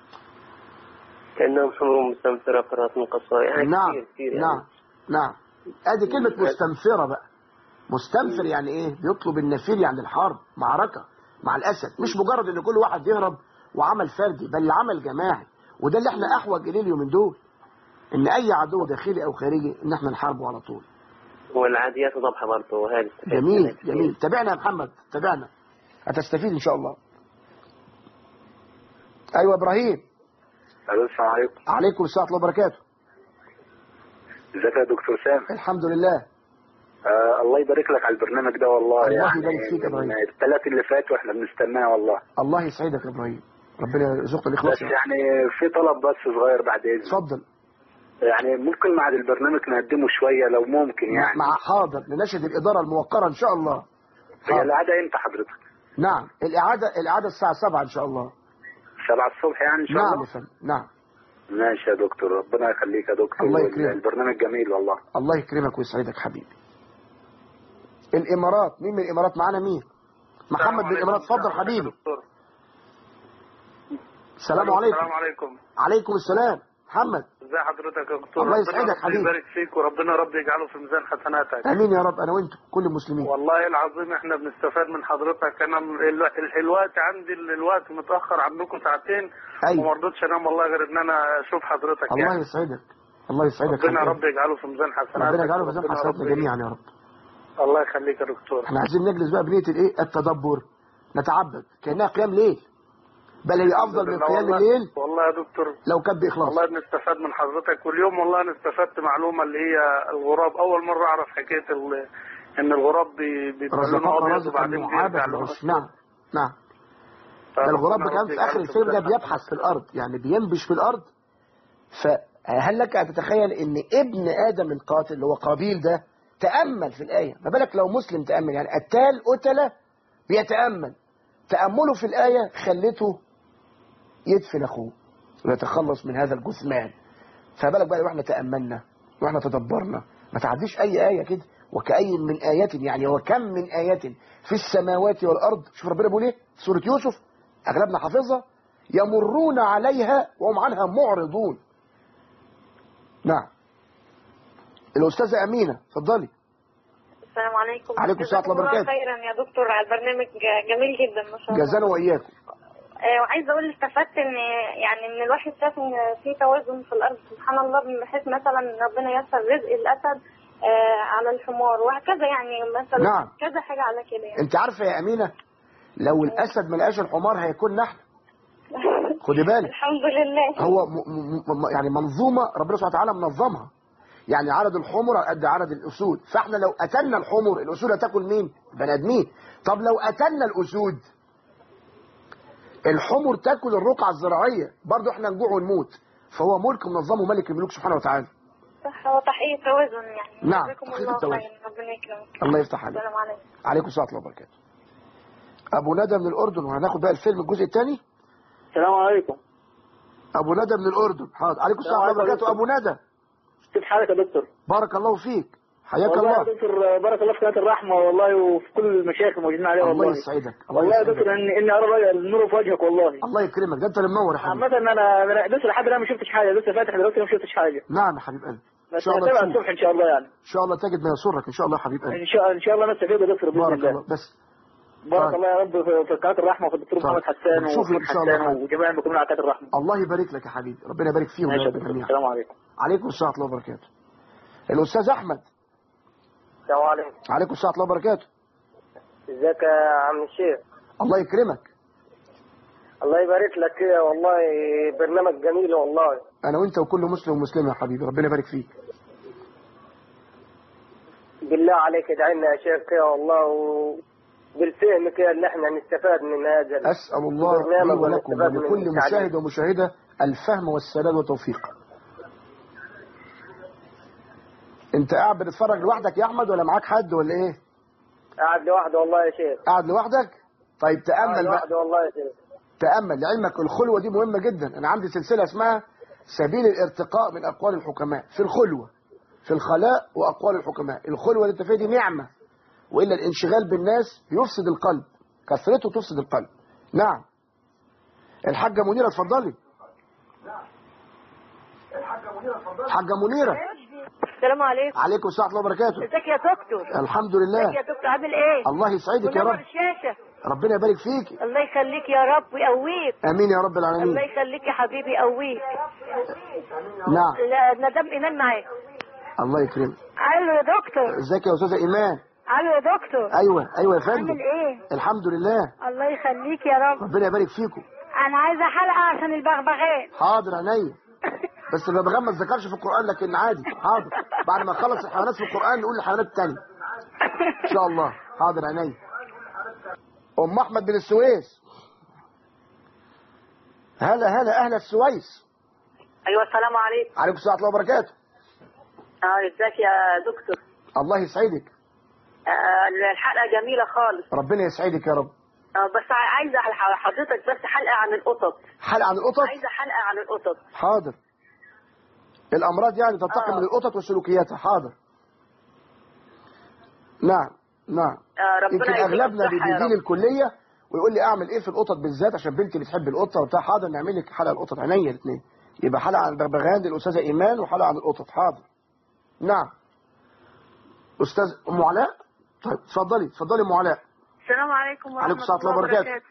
كأنهم حمر مستنفرة قرات من قصائر يعني نعم كثير كثير يعني. نعم نعم ادي كلمه مستنفره بقى مستنفر يعني ايه بيطلب النفير يعني الحرب معركه مع الاسد مش مجرد ان كل واحد يهرب وعمل فردي بل عمل جماعي وده اللي احنا احوج اليه اليومين دول ان اي عدو داخلي او خارجي ان احنا نحاربه على طول والعاديات ضبحة برضه وهذه استفدت منها جميل كثير. جميل تابعنا يا محمد تابعنا هتستفيد ان شاء الله ايوه ابراهيم الو السلام عليكم عليكم السلام ورحمه الله وبركاته ازيك يا دكتور سام الحمد لله آه الله يبارك لك على البرنامج ده والله الله يعني يبارك فيك يا إبراهيم. من الثلاث اللي فاتوا احنا بنستناه والله الله يسعدك يا ابراهيم ربنا يرزقك الاخلاص بس يا رب. يعني في طلب بس صغير بعد اذنك اتفضل يعني ممكن بعد البرنامج نقدمه شويه لو ممكن يعني مع حاضر نناشد الاداره الموقره ان شاء الله هي حاضر. العاده امتى حضرتك؟ نعم الاعاده الاعاده الساعه 7 ان شاء الله 7 الصبح يعني ان شاء نعم يا الله فندم نعم ماشي يا دكتور ربنا يخليك يا دكتور الله يكرمك. البرنامج جميل والله الله يكرمك ويسعدك حبيبي الامارات مين من الامارات معانا مين محمد من الامارات اتفضل حبيبي السلام عليكم السلام عليكم عليكم السلام محمد ازي حضرتك يا دكتور الله ربنا يسعدك ربنا حبيبي. يبارك فيك وربنا رب يجعله في ميزان حسناتك امين يا رب انا وانتم كل المسلمين والله العظيم احنا بنستفاد من حضرتك انا ال- ال- الوقت عندي ال- الوقت متاخر عنكم ساعتين أيوة. وما رضيتش انام والله غير ان انا اشوف حضرتك الله يعني يسعدك الله يسعدك ربنا حبيبي. رب يجعله في ميزان حسناتك ربنا يجعله في ميزان وربنا حسناتنا رب- جميعا يا رب الله يخليك يا دكتور احنا عايزين نجلس بقى بنيه الايه التدبر نتعبد كانها قيام ليل بل هي افضل من والله- قيام الليل والله يا دكتور لو كان باخلاص والله بنستفاد من حضرتك واليوم والله انا استفدت معلومه اللي هي الغراب اول مره اعرف حكايه ال- ان الغراب بي- بيبقى لونه رزقك ابيض رزقا وبعدين معابا بيرجع في لونه العش نعم نعم ده الغراب ده كان في اخر الفيلم ده بيبحث في الارض يعني بينبش في الارض فهل لك ان تتخيل ان ابن ادم القاتل اللي هو قابيل ده تامل في الايه ما بالك لو مسلم تامل يعني قتال قتله بيتامل تامله في الايه خلته يدفن اخوه ويتخلص من هذا الجثمان فبالك بقى لو احنا تاملنا واحنا تدبرنا ما تعديش اي ايه كده وكأي من آيات يعني وكم من آيات في السماوات والأرض شوف ربنا بيقول ايه في سورة يوسف أغلبنا حافظها يمرون عليها وهم عنها معرضون نعم الأستاذة أمينة اتفضلي السلام عليكم عليكم السلام ورحمة الله جزاكم وبركاته. خيرا يا دكتور على البرنامج جميل جدا ما شاء الله جزانا وإياكم آه، وعايزه اقول استفدت ان يعني ان الواحد شاف ان في توازن في الارض سبحان الله بحيث مثلا ربنا يسر رزق الاسد آه، على الحمار وهكذا يعني مثلا نعم. كذا حاجه على كده يعني أنت عارفة يا أمينة لو الأسد ما لقاش الحمار هيكون نحن خدي بالك الحمد لله هو م م م يعني منظومة ربنا سبحانه وتعالى منظمها يعني عدد الحمر قد عدد الأسود فاحنا لو قتلنا الحمر الأسود هتاكل مين؟ بني آدمين طب لو قتلنا الأسود الحمر تاكل الرقعة الزراعية برضه احنا نجوع ونموت فهو ملك منظمه ملك الملوك سبحانه وتعالى صح هو تحقيق توازن يعني نعم، جزاكم تحقيق الله التوازن. خيرا ربنا يكرمك الله يفتح عليك السلام عليكم عليكم السلام ورحمة الله وبركاته أبو ندى من الأردن وهناخد بقى الفيلم الجزء الثاني السلام عليكم أبو ندى من الأردن حاضر عليكم السلام ورحمة الله السلام وبركاته أبو ندى كيف حالك يا دكتور؟ بارك الله فيك حياك والله يا الله دكتور بارك الله في قناة الرحمة والله وفي كل المشايخ الموجودين عليها الله والله يسعدك الله والله يا يسعدك دكتور إني إني أرى النور في وجهك والله الله يكرمك ده انت اللي منور يا حبيبي عامة أنا أنا لسه لحد الآن ما شفتش حاجة لسه فاتح دلوقتي ما شفتش حاجة نعم يا حبيب قلبي ان بس شاء الله هتابع تشوف الصبح إن شاء الله يعني ان شاء الله تجد ما يسرك ان شاء الله يا حبيب قلبي إن شاء إن شاء الله نستفيد يا دكتور بإذن بارك الله الله بس بارك طيب. الله يا رب في في قناة الرحمة وفي الدكتور طيب. محمد حسان نشوف ومحمد إن شاء الله حسان حاجة. وجميع المكملين على قناة الرحمة الله يبارك لك يا حبيبي ربنا يبارك فيهم ماشي يا يا رب دكتور جميعا السلام عليكم عليكم السلام ورحمه الله وبركاته الاستاذ احمد السلام عليكم عليكم السلام ورحمه الله وبركاته ازيك يا عم الشيخ الله يكرمك الله يبارك لك كده والله برنامج جميل والله انا وانت وكل مسلم ومسلمه يا حبيبي ربنا يبارك فيك بالله عليك ادعي لنا يا شيخ كده والله وبالفهم كده ان احنا نستفاد من هذا ال- اسال الله لي البرنامج ولكم ونستفاد من ولكل التعليم. مشاهد ومشاهده الفهم والسداد والتوفيق انت قاعد بتتفرج لوحدك يا احمد ولا معاك حد ولا ايه قاعد لوحده والله يا شيخ قاعد لوحدك طيب قاعد تامل بقى لوحده والله يا شيخ تامل لعلمك الخلوه دي مهمه جدا انا عندي سلسله اسمها سبيل الارتقاء من اقوال الحكماء في الخلوه في الخلاء واقوال الحكماء الخلوه اللي انت فيها دي نعمه والا الانشغال بالناس يفسد القلب كثرته تفسد القلب نعم الحاجه منيره اتفضلي الحاجه منيره السلام عليكم عليكم السلام ورحمه الله وبركاته ازيك يا دكتور الحمد لله ازيك يا دكتور عامل ايه الله يسعدك يا منور رب الشاشه ربنا يبارك فيك الله يخليك يا رب ويقويك امين يا رب الله العالمين يخليك يا حبيبي يقويك نعم لا مدام ايمان معاك الله يكرمك الو يا دكتور ازيك يا استاذه ايمان الو يا دكتور ايوه ايوه يا فندم عامل ايه الحمد لله الله يخليك يا رب ربنا يبارك فيكم انا عايزه حلقه عشان البغبغان حاضر عينيا بس الببغاء ما اتذكرش في القران لكن عادي حاضر بعد ما نخلص الحيوانات في القران نقول الحيوانات التانية ان شاء الله حاضر عينيا ام احمد بن السويس هلا هلا اهل السويس ايوه السلام عليكم عليكم السلام ورحمه الله وبركاته اه ازيك يا دكتور الله يسعدك آه الحلقه جميله خالص ربنا يسعدك يا رب آه بس ع- عايزه ح- حضرتك بس حلقه عن القطط حلقه عن القطط عايزه حلقه عن القطط حاضر الامراض يعني تنتقل آه. من القطط وسلوكياتها حاضر نعم نعم آه ربنا يمكن يديك اغلبنا الصحة يا بيجي لي رب. الكليه ويقول لي اعمل ايه في القطط بالذات عشان بنتي بتحب القطه وبتاع حاضر نعمل لك حلقه القطط عينيا الاثنين يبقى حلقه عن البغبغان للاستاذه ايمان وحلقه عن القطط حاضر نعم استاذ ام علاء طيب اتفضلي اتفضلي ام علاء السلام عليكم ورحمه عليكم السلام الله ورحمة الله وبركاته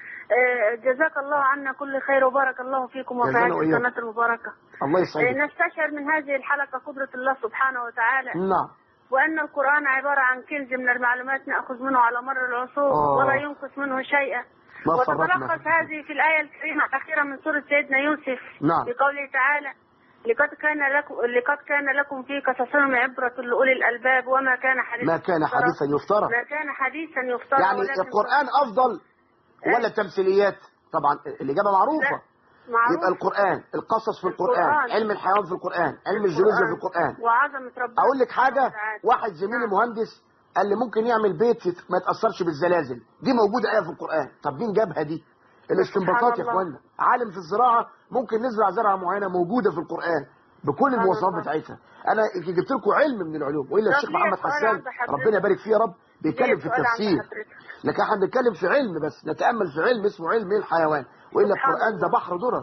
آه، جزاك الله عنا كل خير وبارك الله فيكم وفي جزانا هذه وإياكم. القناه المباركه الله آه، يسعدك نستشعر من هذه الحلقه قدره الله سبحانه وتعالى نعم وأن القرآن عبارة عن كنز من المعلومات نأخذ منه على مر العصور آه. ولا ينقص منه شيئا ما فرطنا وتتلخص هذه في الآية الكريمة الأخيرة من سورة سيدنا يوسف نعم. بقوله تعالى لقد كان لكم لقد كان لكم في قصصهم عبرة لأولي الألباب وما كان حديثا ما كان يفترى. حديثا يفترى ما كان حديثا يفترى يعني ولكن القرآن أفضل ولا التمثيليات طبعا الإجابة معروفة معروف يبقى القرآن القصص في القرآن القرآن. علم الحيوان في القرآن علم الجيولوجيا في القرآن وعظمة ربنا أقول لك حاجة وتعالى. واحد زميلي مهندس قال لي ممكن يعمل بيت يت- ما يتأثرش بالزلازل دي موجودة آية في القرآن طب مين جابها دي الاستنباطات يا الله. اخوانا عالم في الزراعة ممكن نزرع زرعة معينة موجودة في القرآن بكل المواصفات الله. بتاعتها انا جبت لكم علم من العلوم والا طب الشيخ ليه محمد سؤال حسان عند حضرتك؟ ربنا يبارك فيه يا رب بيتكلم ليه في سؤال عند التفسير حضرتك؟ لكن احنا بنتكلم في علم بس نتامل في علم اسمه علم الحيوان والا سبحان القران ده الله. بحر درر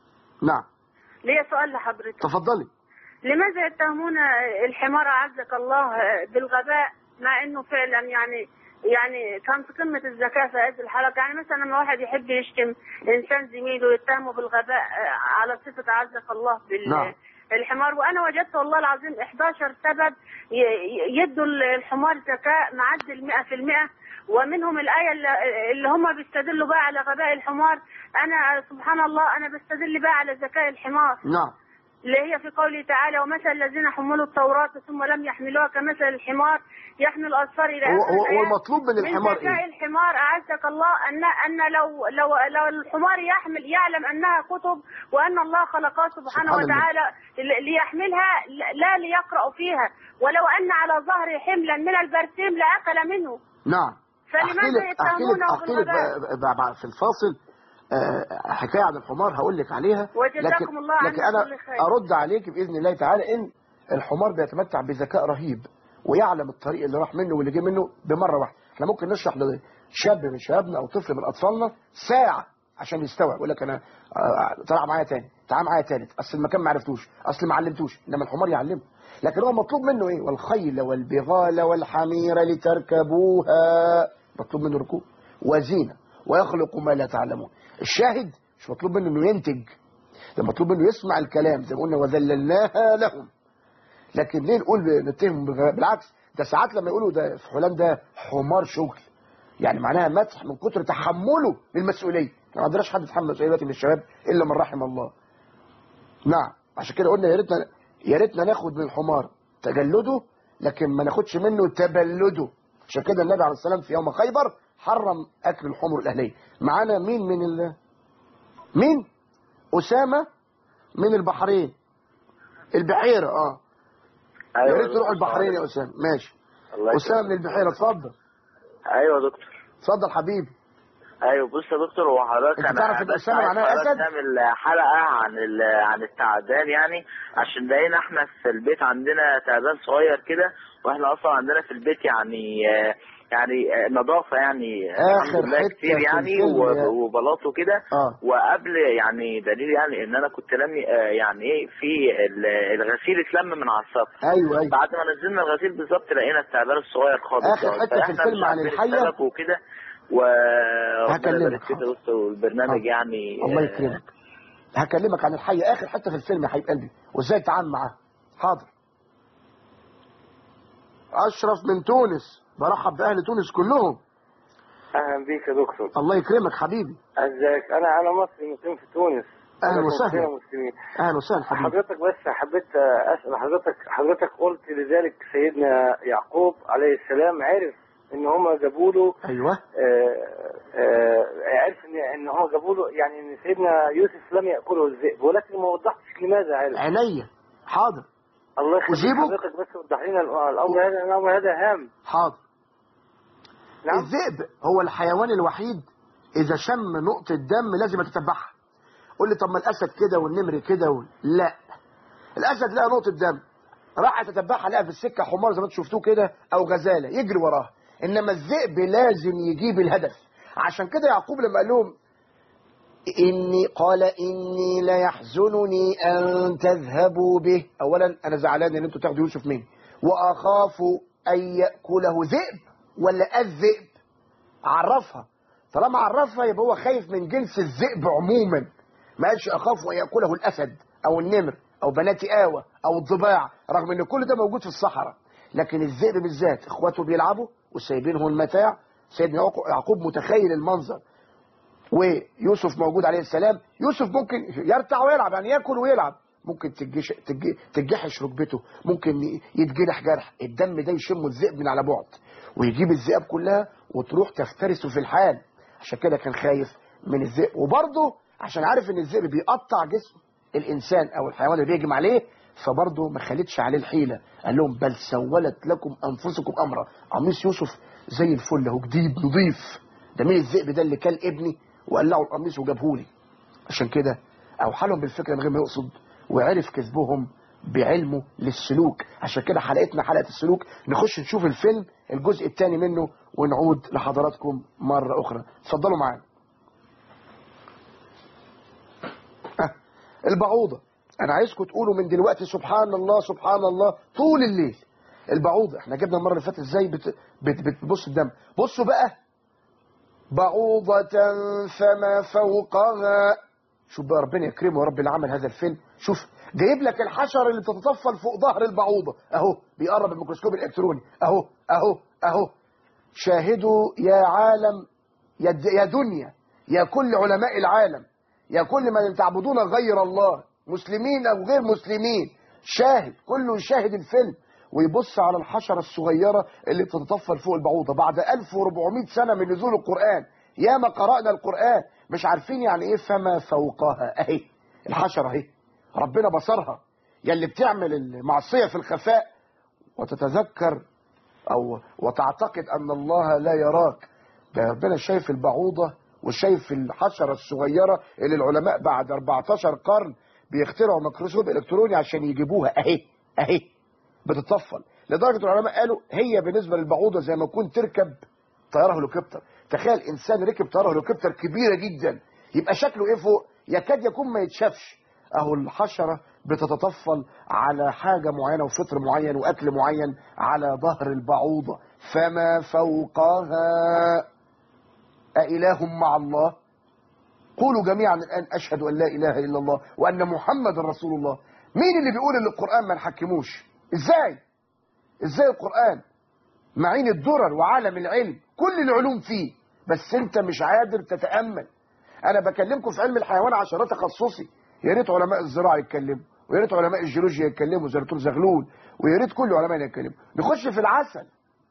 نعم ليه سؤال لحضرتك تفضلي لماذا يتهمون الحمار عزك الله بالغباء مع انه فعلا يعني يعني كان في قمه الذكاء في هذه الحلقه يعني مثلا لما واحد يحب يشتم انسان زميله يتهمه بالغباء على صفه عزك الله بال نعم. الحمار وانا وجدت والله العظيم 11 سبب ي- ي- يدوا الحمار ذكاء معدي ال 100% ومنهم الايه اللي, اللي هم بيستدلوا بقى على غباء الحمار انا سبحان الله انا بستدل بقى على ذكاء الحمار نعم اللي هي في قوله تعالى ومثل الذين حملوا التوراة ثم لم يحملوها كمثل الحمار يحمل أسفار إلى هو, آخر هو, هو الآيات. المطلوب من الحمار ذكاء ايه الحمار أعزك الله أن أن لو لو لو الحمار يحمل يعلم أنها كتب وأن الله خلقها سبحانه سبحان الله. وتعالى ل- ليحملها ل- لا ليقرأ فيها ولو أن على ظهره حملا من البرسيم لأكل منه نعم فلماذا احكي لك احكي لك يتهمونه احكي لك بالغباء؟ بقى- بقى- بقى في الفاصل آه، حكايه عن الحمار هقول لك عليها وجزاكم لكن الله عنا لكن انا كل خير. ارد عليك باذن الله تعالى ان الحمار بيتمتع بذكاء رهيب ويعلم الطريق اللي راح منه واللي جه منه بمره واحده احنا ممكن نشرح لشاب من شبابنا او طفل من اطفالنا ساعه عشان يستوعب يقول لك انا آه، طلع معايا تاني تعال معايا تالت اصل المكان ما عرفتوش اصل ما علمتوش انما الحمار يعلمه لكن هو مطلوب منه ايه والخيل والبغال والحمير لتركبوها مطلوب منه ركوب وزينه ويخلق ما لا تعلمون الشاهد مش مطلوب منه انه ينتج ده مطلوب منه يسمع الكلام زي ما قلنا وذللناها لهم لكن ليه نقول نتهم بالغباء؟ بالعكس ده ساعات لما يقولوا ده في فلان ده حمار شغل يعني معناها مدح من كتر تحمله للمسؤوليه ما عندناش حد يتحمل مسؤوليه دلوقتي من الشباب الا من رحم الله نعم عشان كده قلنا يا ريتنا يا ريتنا ناخد من الحمار تجلده لكن ما ناخدش منه تبلده عشان كده النبي عليه السلام في يوم خيبر حرم اكل الحمر الاهليه معانا مين من ال مين اسامه من البحرين البحيره اه يا ريت تروح البحرين يا اسامه ماشي الله اسامه من البحيره اتفضل ايوه يا دكتور اتفضل حبيبي ايوه بص يا دكتور هو حضرتك أنت انا تعرف إن بس أسامة عايز معناها حضرتك أسد؟ نعمل حلقه عن ال- عن التعبان يعني عشان بقينا احنا في البيت عندنا تعبان صغير كده واحنا اصلا عندنا في البيت يعني آه، يعني آه، نظافه يعني آخر الحمد لله حتة كتير في يعني الفيلم و- يا- وبلاط وكده اه وقبل يعني دليل يعني ان انا كنت رامي آه، يعني ايه في ال- الغسيل اتلم من على السطح ايوه ايوه بعد ما نزلنا الغسيل بالظبط لقينا التعبان الصغير خالص آخر دوت. حتة في فإحنا الفيلم مش عن عارفين الحية. السبب وكده و هكلمك، ربنا يبارك فيك يا حاضر. دكتور والبرنامج حاضر. يعني الله آه، يكرمك هكلمك عن الحي اخر حته في الفيلم يا حبيب قلبي وازاي تتعامل معاه حاضر اشرف من تونس برحب باهل تونس كلهم اهلا بيك يا دكتور الله يكرمك حبيبي ازيك انا انا مصري مقيم في تونس أهلا أنا وسهلا. كلنا مسلمين اهلا وسهلا حبيبي حضرتك بس حبيت اسال حضرتك حضرتك قلت لذلك سيدنا يعقوب عليه السلام عرف ان هم جابوا له ايوه آه، آه، عرف ان ان هم جابوا له يعني ان سيدنا يوسف لم ياكله الذئب ولكن ما وضحتش لماذا عرف عينيا حاضر الله يخليك أجيبك؟ حضرتك بس وضح لنا الامر هذا الامر هذا هام حاضر نعم الذئب هو الحيوان الوحيد اذا شم نقطه دم لازم يتتبعها قول لي طب ما الاسد كده والنمر كده و... لا الاسد لقى نقطه دم راح يتتبعها لقى في السكه حمار زي ما انتم شفتوه كده او غزاله يجري وراها انما الذئب لازم يجيب الهدف عشان كده يعقوب لما قال لهم إني قال إني ليحزنني أن تذهبوا به أولا أنا زعلان إن أنتوا تاخدوا يوسف مني وأخاف أن يأكله ذئب ولا الذئب عرفها طالما عرفها يبقى هو خايف من جنس الذئب عموما ما قالش أخاف أن يأكله الأسد أو النمر أو بنات آوى أو الضباع رغم إن كل ده موجود في الصحراء لكن الذئب بالذات إخواته بيلعبوا وسايبينهم المتاع سيدنا يعقوب- يعقوب متخيل المنظر ويوسف موجود عليه السلام يوسف ممكن يرتع ويلعب يعني ياكل ويلعب ممكن تجيش تجي تجحش ركبته ممكن يتجرح جرح الدم ده يشمه الذئب من على بعد ويجيب الذئاب كلها وتروح تفترسه في الحال عشان كده كان خايف من الذئب وبرضه عشان عارف ان الذئب بيقطع جسم الانسان او الحيوان اللي بيهجم عليه فبرضه ما خلتش عليه الحيله قال لهم بل سولت لكم انفسكم امرا قميص يوسف زي الفل اهو جديد نظيف ده مين الذئب ده اللي كان ابني وقلعوا القميص وجابهولي عشان كده اوحى لهم بالفكره من غير ما يقصد وعرف كذبهم بعلمه للسلوك عشان كده حلقتنا حلقه السلوك نخش نشوف الفيلم الجزء الثاني منه ونعود لحضراتكم مره اخرى اتفضلوا معانا آه، البعوضه انا عايزكم تقولوا من دلوقتي سبحان الله سبحان الله طول الليل البعوضه احنا جبنا المره اللي فاتت ازاي بت... بت... بتبص الدم بصوا بقى بعوضة فما فوقها شوف بقى ربنا يكرمه يا رب اللي عمل هذا الفيلم شوف جايب لك الحشرة اللي بتتطفل فوق ظهر البعوضة اهو بيقرب الميكروسكوب الالكتروني اهو اهو اهو شاهدوا يا عالم يا, د- يا دنيا يا كل علماء العالم يا كل من تعبدون غير الله مسلمين او غير مسلمين شاهد كله يشاهد الفيلم ويبص على الحشرة الصغيرة اللي بتتطفل فوق البعوضة بعد 1400 سنة من نزول القرآن ياما قرأنا القرآن مش عارفين يعني ايه فما فوقها اهي الحشرة اهي ربنا بصرها يا اللي بتعمل المعصية في الخفاء وتتذكر او وتعتقد ان الله لا يراك ده ربنا شايف البعوضة وشايف الحشرة الصغيرة اللي العلماء بعد 14 قرن بيخترعوا ميكروسكوب الكتروني عشان يجيبوها اهي اهي بتتطفل لدرجة العلماء قالوا هي بالنسبة للبعوضة زي ما تكون تركب طيارة هليكوبتر تخيل انسان ركب طيارة هليكوبتر كبيرة جدا يبقى شكله ايه فوق يكاد يكون ما يتشافش اهو الحشرة بتتطفل على حاجة معينة وفطر معين واكل معين على ظهر البعوضة فما فوقها أإله مع الله قولوا جميعا الآن أشهد أن لا إله إلا الله وأن محمد رسول الله مين اللي بيقول ان القرآن ما نحكموش ازاي ازاي القرآن معين الدرر وعالم العلم كل العلوم فيه بس انت مش قادر تتأمل انا بكلمكم في علم الحيوان عشان ده تخصصي يا ريت علماء الزراعه يتكلموا ويا ريت علماء الجيولوجيا يتكلموا زي دكتور زغلول ويا ريت كل علماء يتكلموا نخش في العسل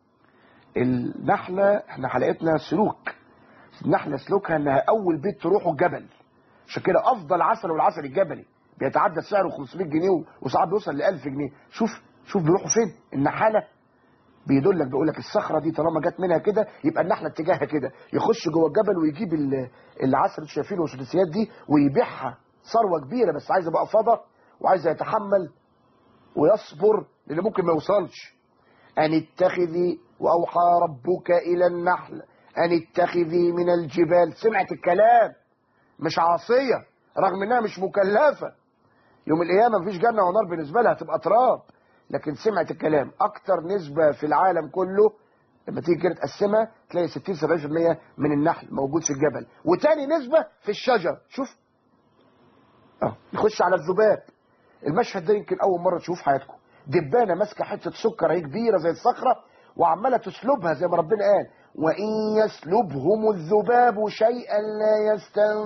النحله احنا حلقتنا سلوك النحله سلوكها انها اول بيت تروحه الجبل عشان كده افضل عسل هو العسل الجبلي بيتعدى سعره 500 جنيه وساعات بيوصل ل 1000 جنيه شوف شوف بيروحوا فين النحاله بيدلك بيقول لك الصخره دي طالما جت منها كده يبقى النحله اتجاهها كده يخش جوه الجبل ويجيب ال- العسل اللي شايفينه والسداسيات دي ويبيعها ثروه كبيره بس عايزه بقى فضه وعايزه يتحمل ويصبر لان ممكن ما يوصلش ان اتخذي واوحى ربك الى النحل ان اتخذي من الجبال سمعت الكلام مش عاصيه رغم انها مش مكلفه يوم القيامه مفيش جنه ونار بالنسبه لها هتبقى تراب لكن سمعت الكلام اكتر نسبه في العالم كله لما تيجي كده تقسمها تلاقي 60 70% من النحل موجود في الجبل وتاني نسبه في الشجر شوف اه يخش على الذباب المشهد ده يمكن اول مره تشوف في حياتكم دبانه ماسكه حته سكر اهي كبيره زي الصخره وعماله تسلبها زي ما ربنا قال وان يسلبهم الذباب شيئا لا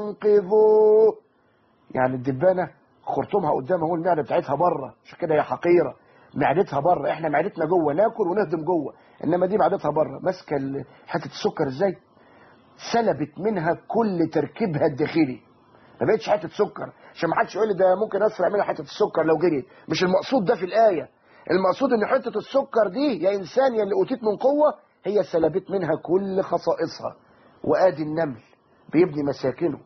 يستنقذوه يعني الدبانه خرطومها قدام اهو المعده بتاعتها بره عشان كده هي حقيره معدتها بره احنا معدتنا جوه ناكل ونهضم جوه انما دي معدتها بره ماسكه ال- حته السكر ازاي سلبت منها كل تركيبها الداخلي ما بقتش حته سكر عشان ما حدش يقول لي ده ممكن اسرع منها حته السكر لو جريت مش المقصود ده في الايه المقصود ان حته السكر دي يا انسان يا اللي اوتيت من قوه هي سلبت منها كل خصائصها وادي النمل بيبني مساكنه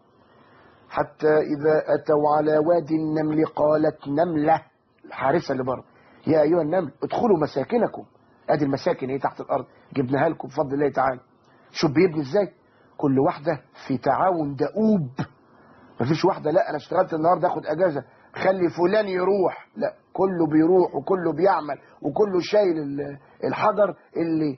حتى إذا أتوا على وادي النمل قالت نملة الحارسة اللي بره يا أيها النمل ادخلوا مساكنكم أدي المساكن هي تحت الأرض جبناها لكم بفضل الله تعالى شوف بيبني إزاي كل واحدة في تعاون دؤوب مفيش واحدة لا أنا اشتغلت النهاردة أخد أجازة خلي فلان يروح لا كله بيروح وكله بيعمل وكله شايل ال- الحجر اللي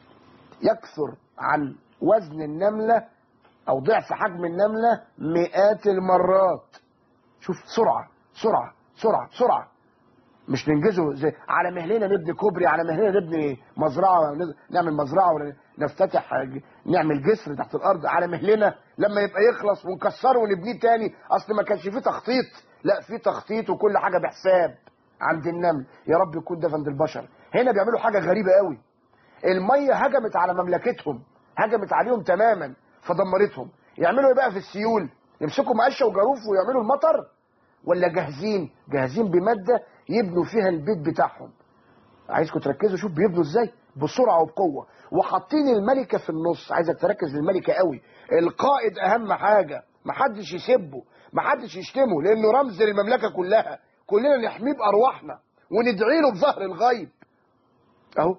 يكثر عن وزن النملة او ضعف حجم النملة مئات المرات شوف سرعة سرعة سرعة سرعة مش ننجزه زي على مهلنا نبني كوبري على مهلنا نبني مزرعة نعمل مزرعة ولا نفتتح نعمل جسر تحت الارض على مهلنا لما يبقى يخلص ونكسره ونبنيه تاني اصل ما كانش فيه تخطيط لا في تخطيط وكل حاجة بحساب عند النمل يا رب يكون ده عند البشر هنا بيعملوا حاجة غريبة قوي المية هجمت على مملكتهم هجمت عليهم تماما فدمرتهم يعملوا ايه بقى في السيول يمسكوا مقشه وجاروف ويعملوا المطر ولا جاهزين جاهزين بماده يبنوا فيها البيت بتاعهم عايزكم تركزوا شوف بيبنوا ازاي بسرعه وبقوه وحاطين الملكه في النص عايزك تركز للملكه قوي القائد اهم حاجه محدش يسبه محدش يشتمه لانه رمز للمملكه كلها كلنا نحميه بارواحنا وندعي له بظهر الغيب اهو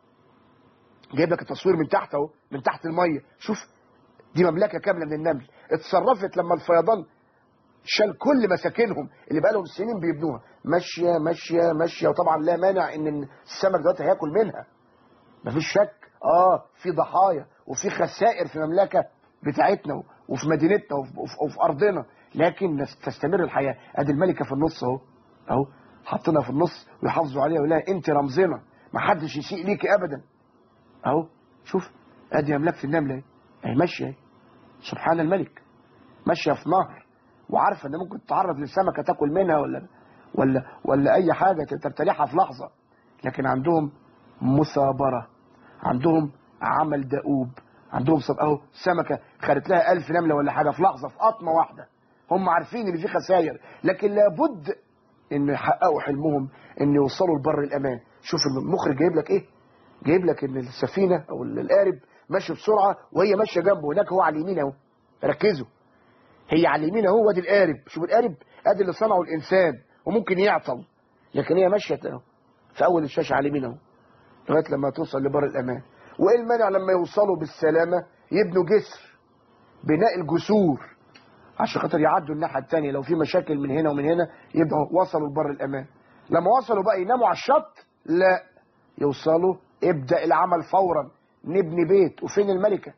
جايب لك التصوير من تحت اهو من تحت الميه شوف دي مملكه كامله من النمل اتصرفت لما الفيضان شال كل مساكنهم اللي بقى لهم سنين بيبنوها ماشيه ماشيه ماشيه وطبعا لا مانع ان السمك دلوقتي هياكل منها مفيش شك اه في ضحايا وفي خسائر في المملكه بتاعتنا وفي مدينتنا وفي, وفي, وفي ارضنا لكن نس- تستمر الحياه ادي الملكه في النص اهو اهو حاطينها في النص ويحافظوا عليها ويقول لها انت رمزنا ما حدش يسيء ليكي ابدا اهو شوف ادي مملكه النمله اهي اهي ماشيه اهي سبحان الملك ماشيه في نهر وعارفه ان ممكن تتعرض للسمكه تاكل منها ولا ولا ولا اي حاجه تبتلعها في لحظه لكن عندهم مثابره عندهم عمل دؤوب عندهم صب اهو سمكه خدت لها ألف نمله ولا حاجه في لحظه في قطمه واحده هم عارفين ان في خسائر لكن لابد ان يحققوا حلمهم ان يوصلوا لبر الامان شوف المخرج جايب لك ايه جايب لك ان السفينه او القارب ماشي بسرعه وهي ماشيه جنبه هناك هو على اليمين اهو ركزوا هي على اليمين اهو وادي القارب شوف القارب ادي اللي صنعه الانسان وممكن يعطل لكن هي ماشيه اهو في اول الشاشه على اليمين اهو لغايه لما توصل لبر الامان وايه المانع لما يوصلوا بالسلامه يبنوا جسر بناء الجسور عشان خاطر يعدوا الناحيه الثانيه لو في مشاكل من هنا ومن هنا يبقوا وصلوا لبر الامان لما وصلوا بقى يناموا على الشط لا يوصلوا ابدا العمل فورا نبني بيت وفين الملكه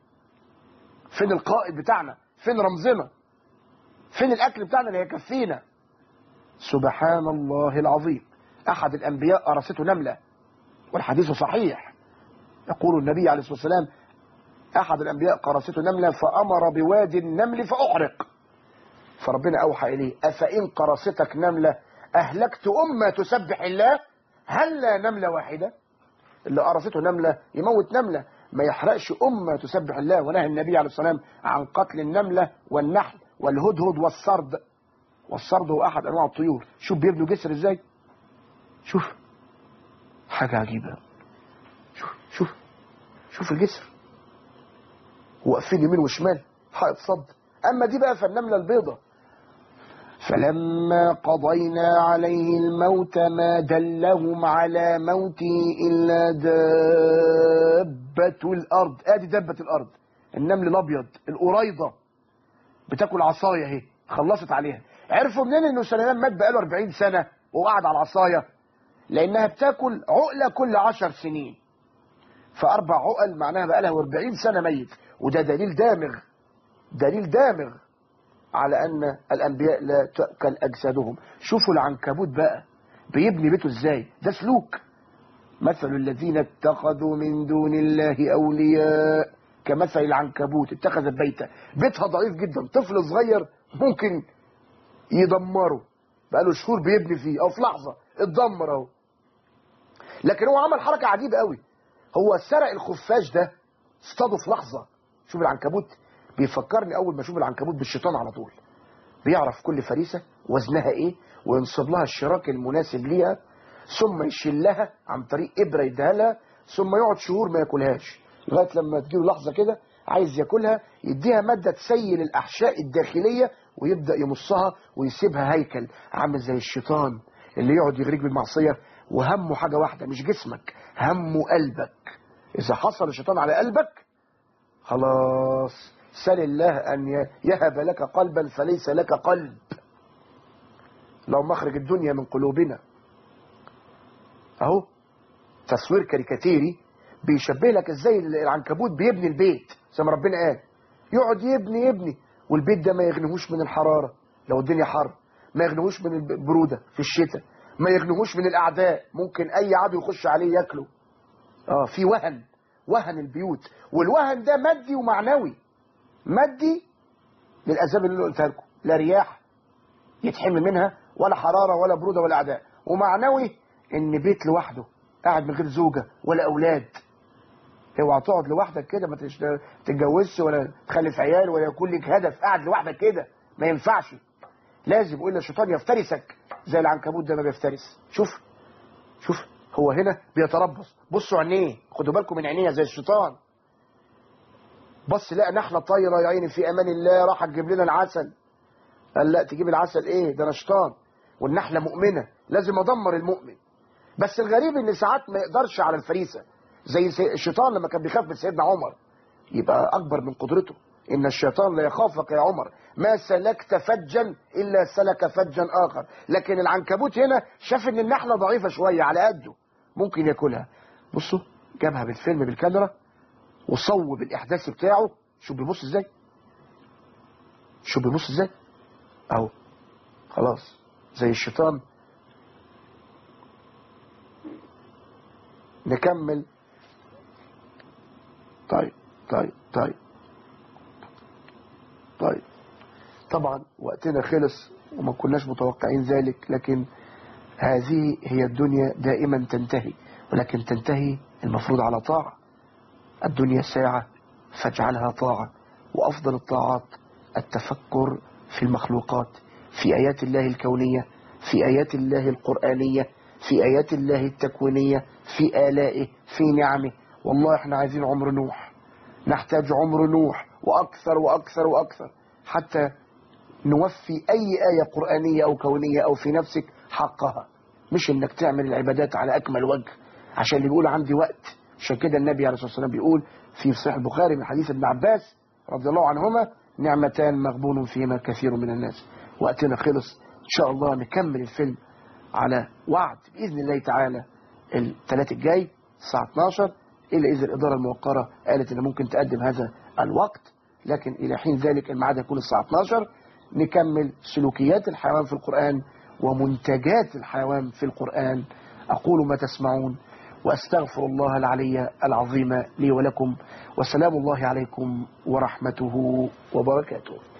فين القائد بتاعنا فين رمزنا فين الاكل بتاعنا اللي هيكفينا سبحان الله العظيم احد الانبياء قرصته نمله والحديث صحيح يقول النبي عليه الصلاه والسلام احد الانبياء قرصته نمله فامر بوادي النمل فاحرق فربنا اوحى اليه افان قرصتك نمله اهلكت امه تسبح الله هلا نمله واحده اللي قرصته نمله يموت نمله ما يحرقش امه تسبح الله ونهى النبي عليه الصلاه والسلام عن قتل النمله والنحل والهدهد والسرد والسرد هو احد انواع الطيور شوف بيبنوا جسر ازاي شوف حاجه عجيبه شوف شوف شوف الجسر واقفين يمين وشمال حائط صد اما دي بقى فالنمله البيضه فلما قضينا عليه الموت ما دلهم على موته الا دابه الارض ادي دابه الارض النمل الابيض القريضه بتاكل عصايه اهي خلصت عليها عرفوا منين انه سليمان مات بقاله 40 سنه وقعد على العصايه لانها بتاكل عقله كل 10 سنين فاربع عقل معناها بقى لها 40 سنه ميت وده دليل دامغ دليل دامغ على ان الانبياء لا تاكل اجسادهم شوفوا العنكبوت بقى بيبني بيته ازاي ده سلوك مثل الذين اتخذوا من دون الله اولياء كمثل العنكبوت اتخذت بيتا بيتها ضعيف جدا طفل صغير ممكن يدمره بقاله شهور بيبني فيه او في لحظه اتدمر اهو لكن هو عمل حركه عجيبه قوي هو سرق الخفاش ده اصطاده في لحظه شوف العنكبوت بيفكرني اول ما اشوف العنكبوت بالشيطان على طول بيعرف كل فريسه وزنها ايه وينصب لها الشراك المناسب ليها ثم يشلها عن طريق ابره يديها لها ثم يقعد شهور ما ياكلهاش لغايه لما تجيله لحظه كده عايز ياكلها يديها ماده تسيل الاحشاء الداخليه ويبدا يمصها ويسيبها هيكل عامل زي الشيطان اللي يقعد يغريك بالمعصيه وهمه حاجه واحده مش جسمك همه قلبك اذا حصل الشيطان على قلبك خلاص سل الله ان يهب لك قلبا فليس لك قلب لو مخرج الدنيا من قلوبنا اهو تصوير كاريكاتيري بيشبه لك ازاي العنكبوت بيبني البيت زي ما ربنا قال يقعد يبني يبني والبيت ده ما يغنيهوش من الحراره لو الدنيا حر ما يغنيهوش من البروده في الشتاء ما يغنيهوش من الاعداء ممكن اي عدو يخش عليه ياكله اه في وهن وهن البيوت والوهن ده مادي ومعنوي مادي للاسباب اللي قلتها لكم لا رياح يتحمي منها ولا حراره ولا بروده ولا اعداء ومعنوي ان بيت لوحده قاعد من غير زوجه ولا اولاد اوعى تقعد لوحدك كده ما تتجوزش ولا تخلف عيال ولا يكون لك هدف قاعد لوحدك كده ما ينفعش لازم والا الشيطان يفترسك زي العنكبوت ده ما بيفترس شوف شوف هو هنا بيتربص بصوا عينيه خدوا بالكم من عينيه زي الشيطان بص لقى نحله طايره يا عيني في امان الله راح تجيب لنا العسل قال لا تجيب العسل ايه ده انا شيطان والنحله مؤمنه لازم ادمر المؤمن بس الغريب ان ساعات ما يقدرش على الفريسه زي الشيطان لما كان بيخاف من سيدنا عمر يبقى اكبر من قدرته ان الشيطان لا يخافك يا عمر ما سلكت فجا الا سلك فجا اخر لكن العنكبوت هنا شاف ان النحله ضعيفه شويه على قده ممكن ياكلها بصوا جابها بالفيلم بالكاميرا وصوب الاحداث بتاعه شوف بيبص ازاي شوف بيبص ازاي اهو خلاص زي الشيطان نكمل طيب طيب طيب طيب طبعا وقتنا خلص وما كناش متوقعين ذلك لكن هذه هي الدنيا دائما تنتهي ولكن تنتهي المفروض على طاعة الدنيا ساعة فاجعلها طاعة وأفضل الطاعات التفكر في المخلوقات في آيات الله الكونية في آيات الله القرآنية في آيات الله التكوينية في آلائه في نعمه والله احنا عايزين عمر نوح نحتاج عمر نوح وأكثر وأكثر وأكثر حتى نوفي أي آية قرآنية أو كونية أو في نفسك حقها مش إنك تعمل العبادات على أكمل وجه عشان اللي بيقول عندي وقت عشان كده النبي عليه الصلاة والسلام بيقول في صحيح البخاري من حديث ابن عباس رضي الله عنهما نعمتان مغبون فيهما كثير من الناس وقتنا خلص إن شاء الله نكمل الفيلم على وعد بإذن الله تعالى الثلاث الجاي الساعة 12 إلا إذا الإدارة الموقرة قالت إن ممكن تقدم هذا الوقت لكن إلى حين ذلك الميعاد يكون الساعة 12 نكمل سلوكيات الحيوان في القرآن ومنتجات الحيوان في القرآن أقول ما تسمعون وأستغفر الله العلي العظيم لي ولكم وسلام الله عليكم ورحمته وبركاته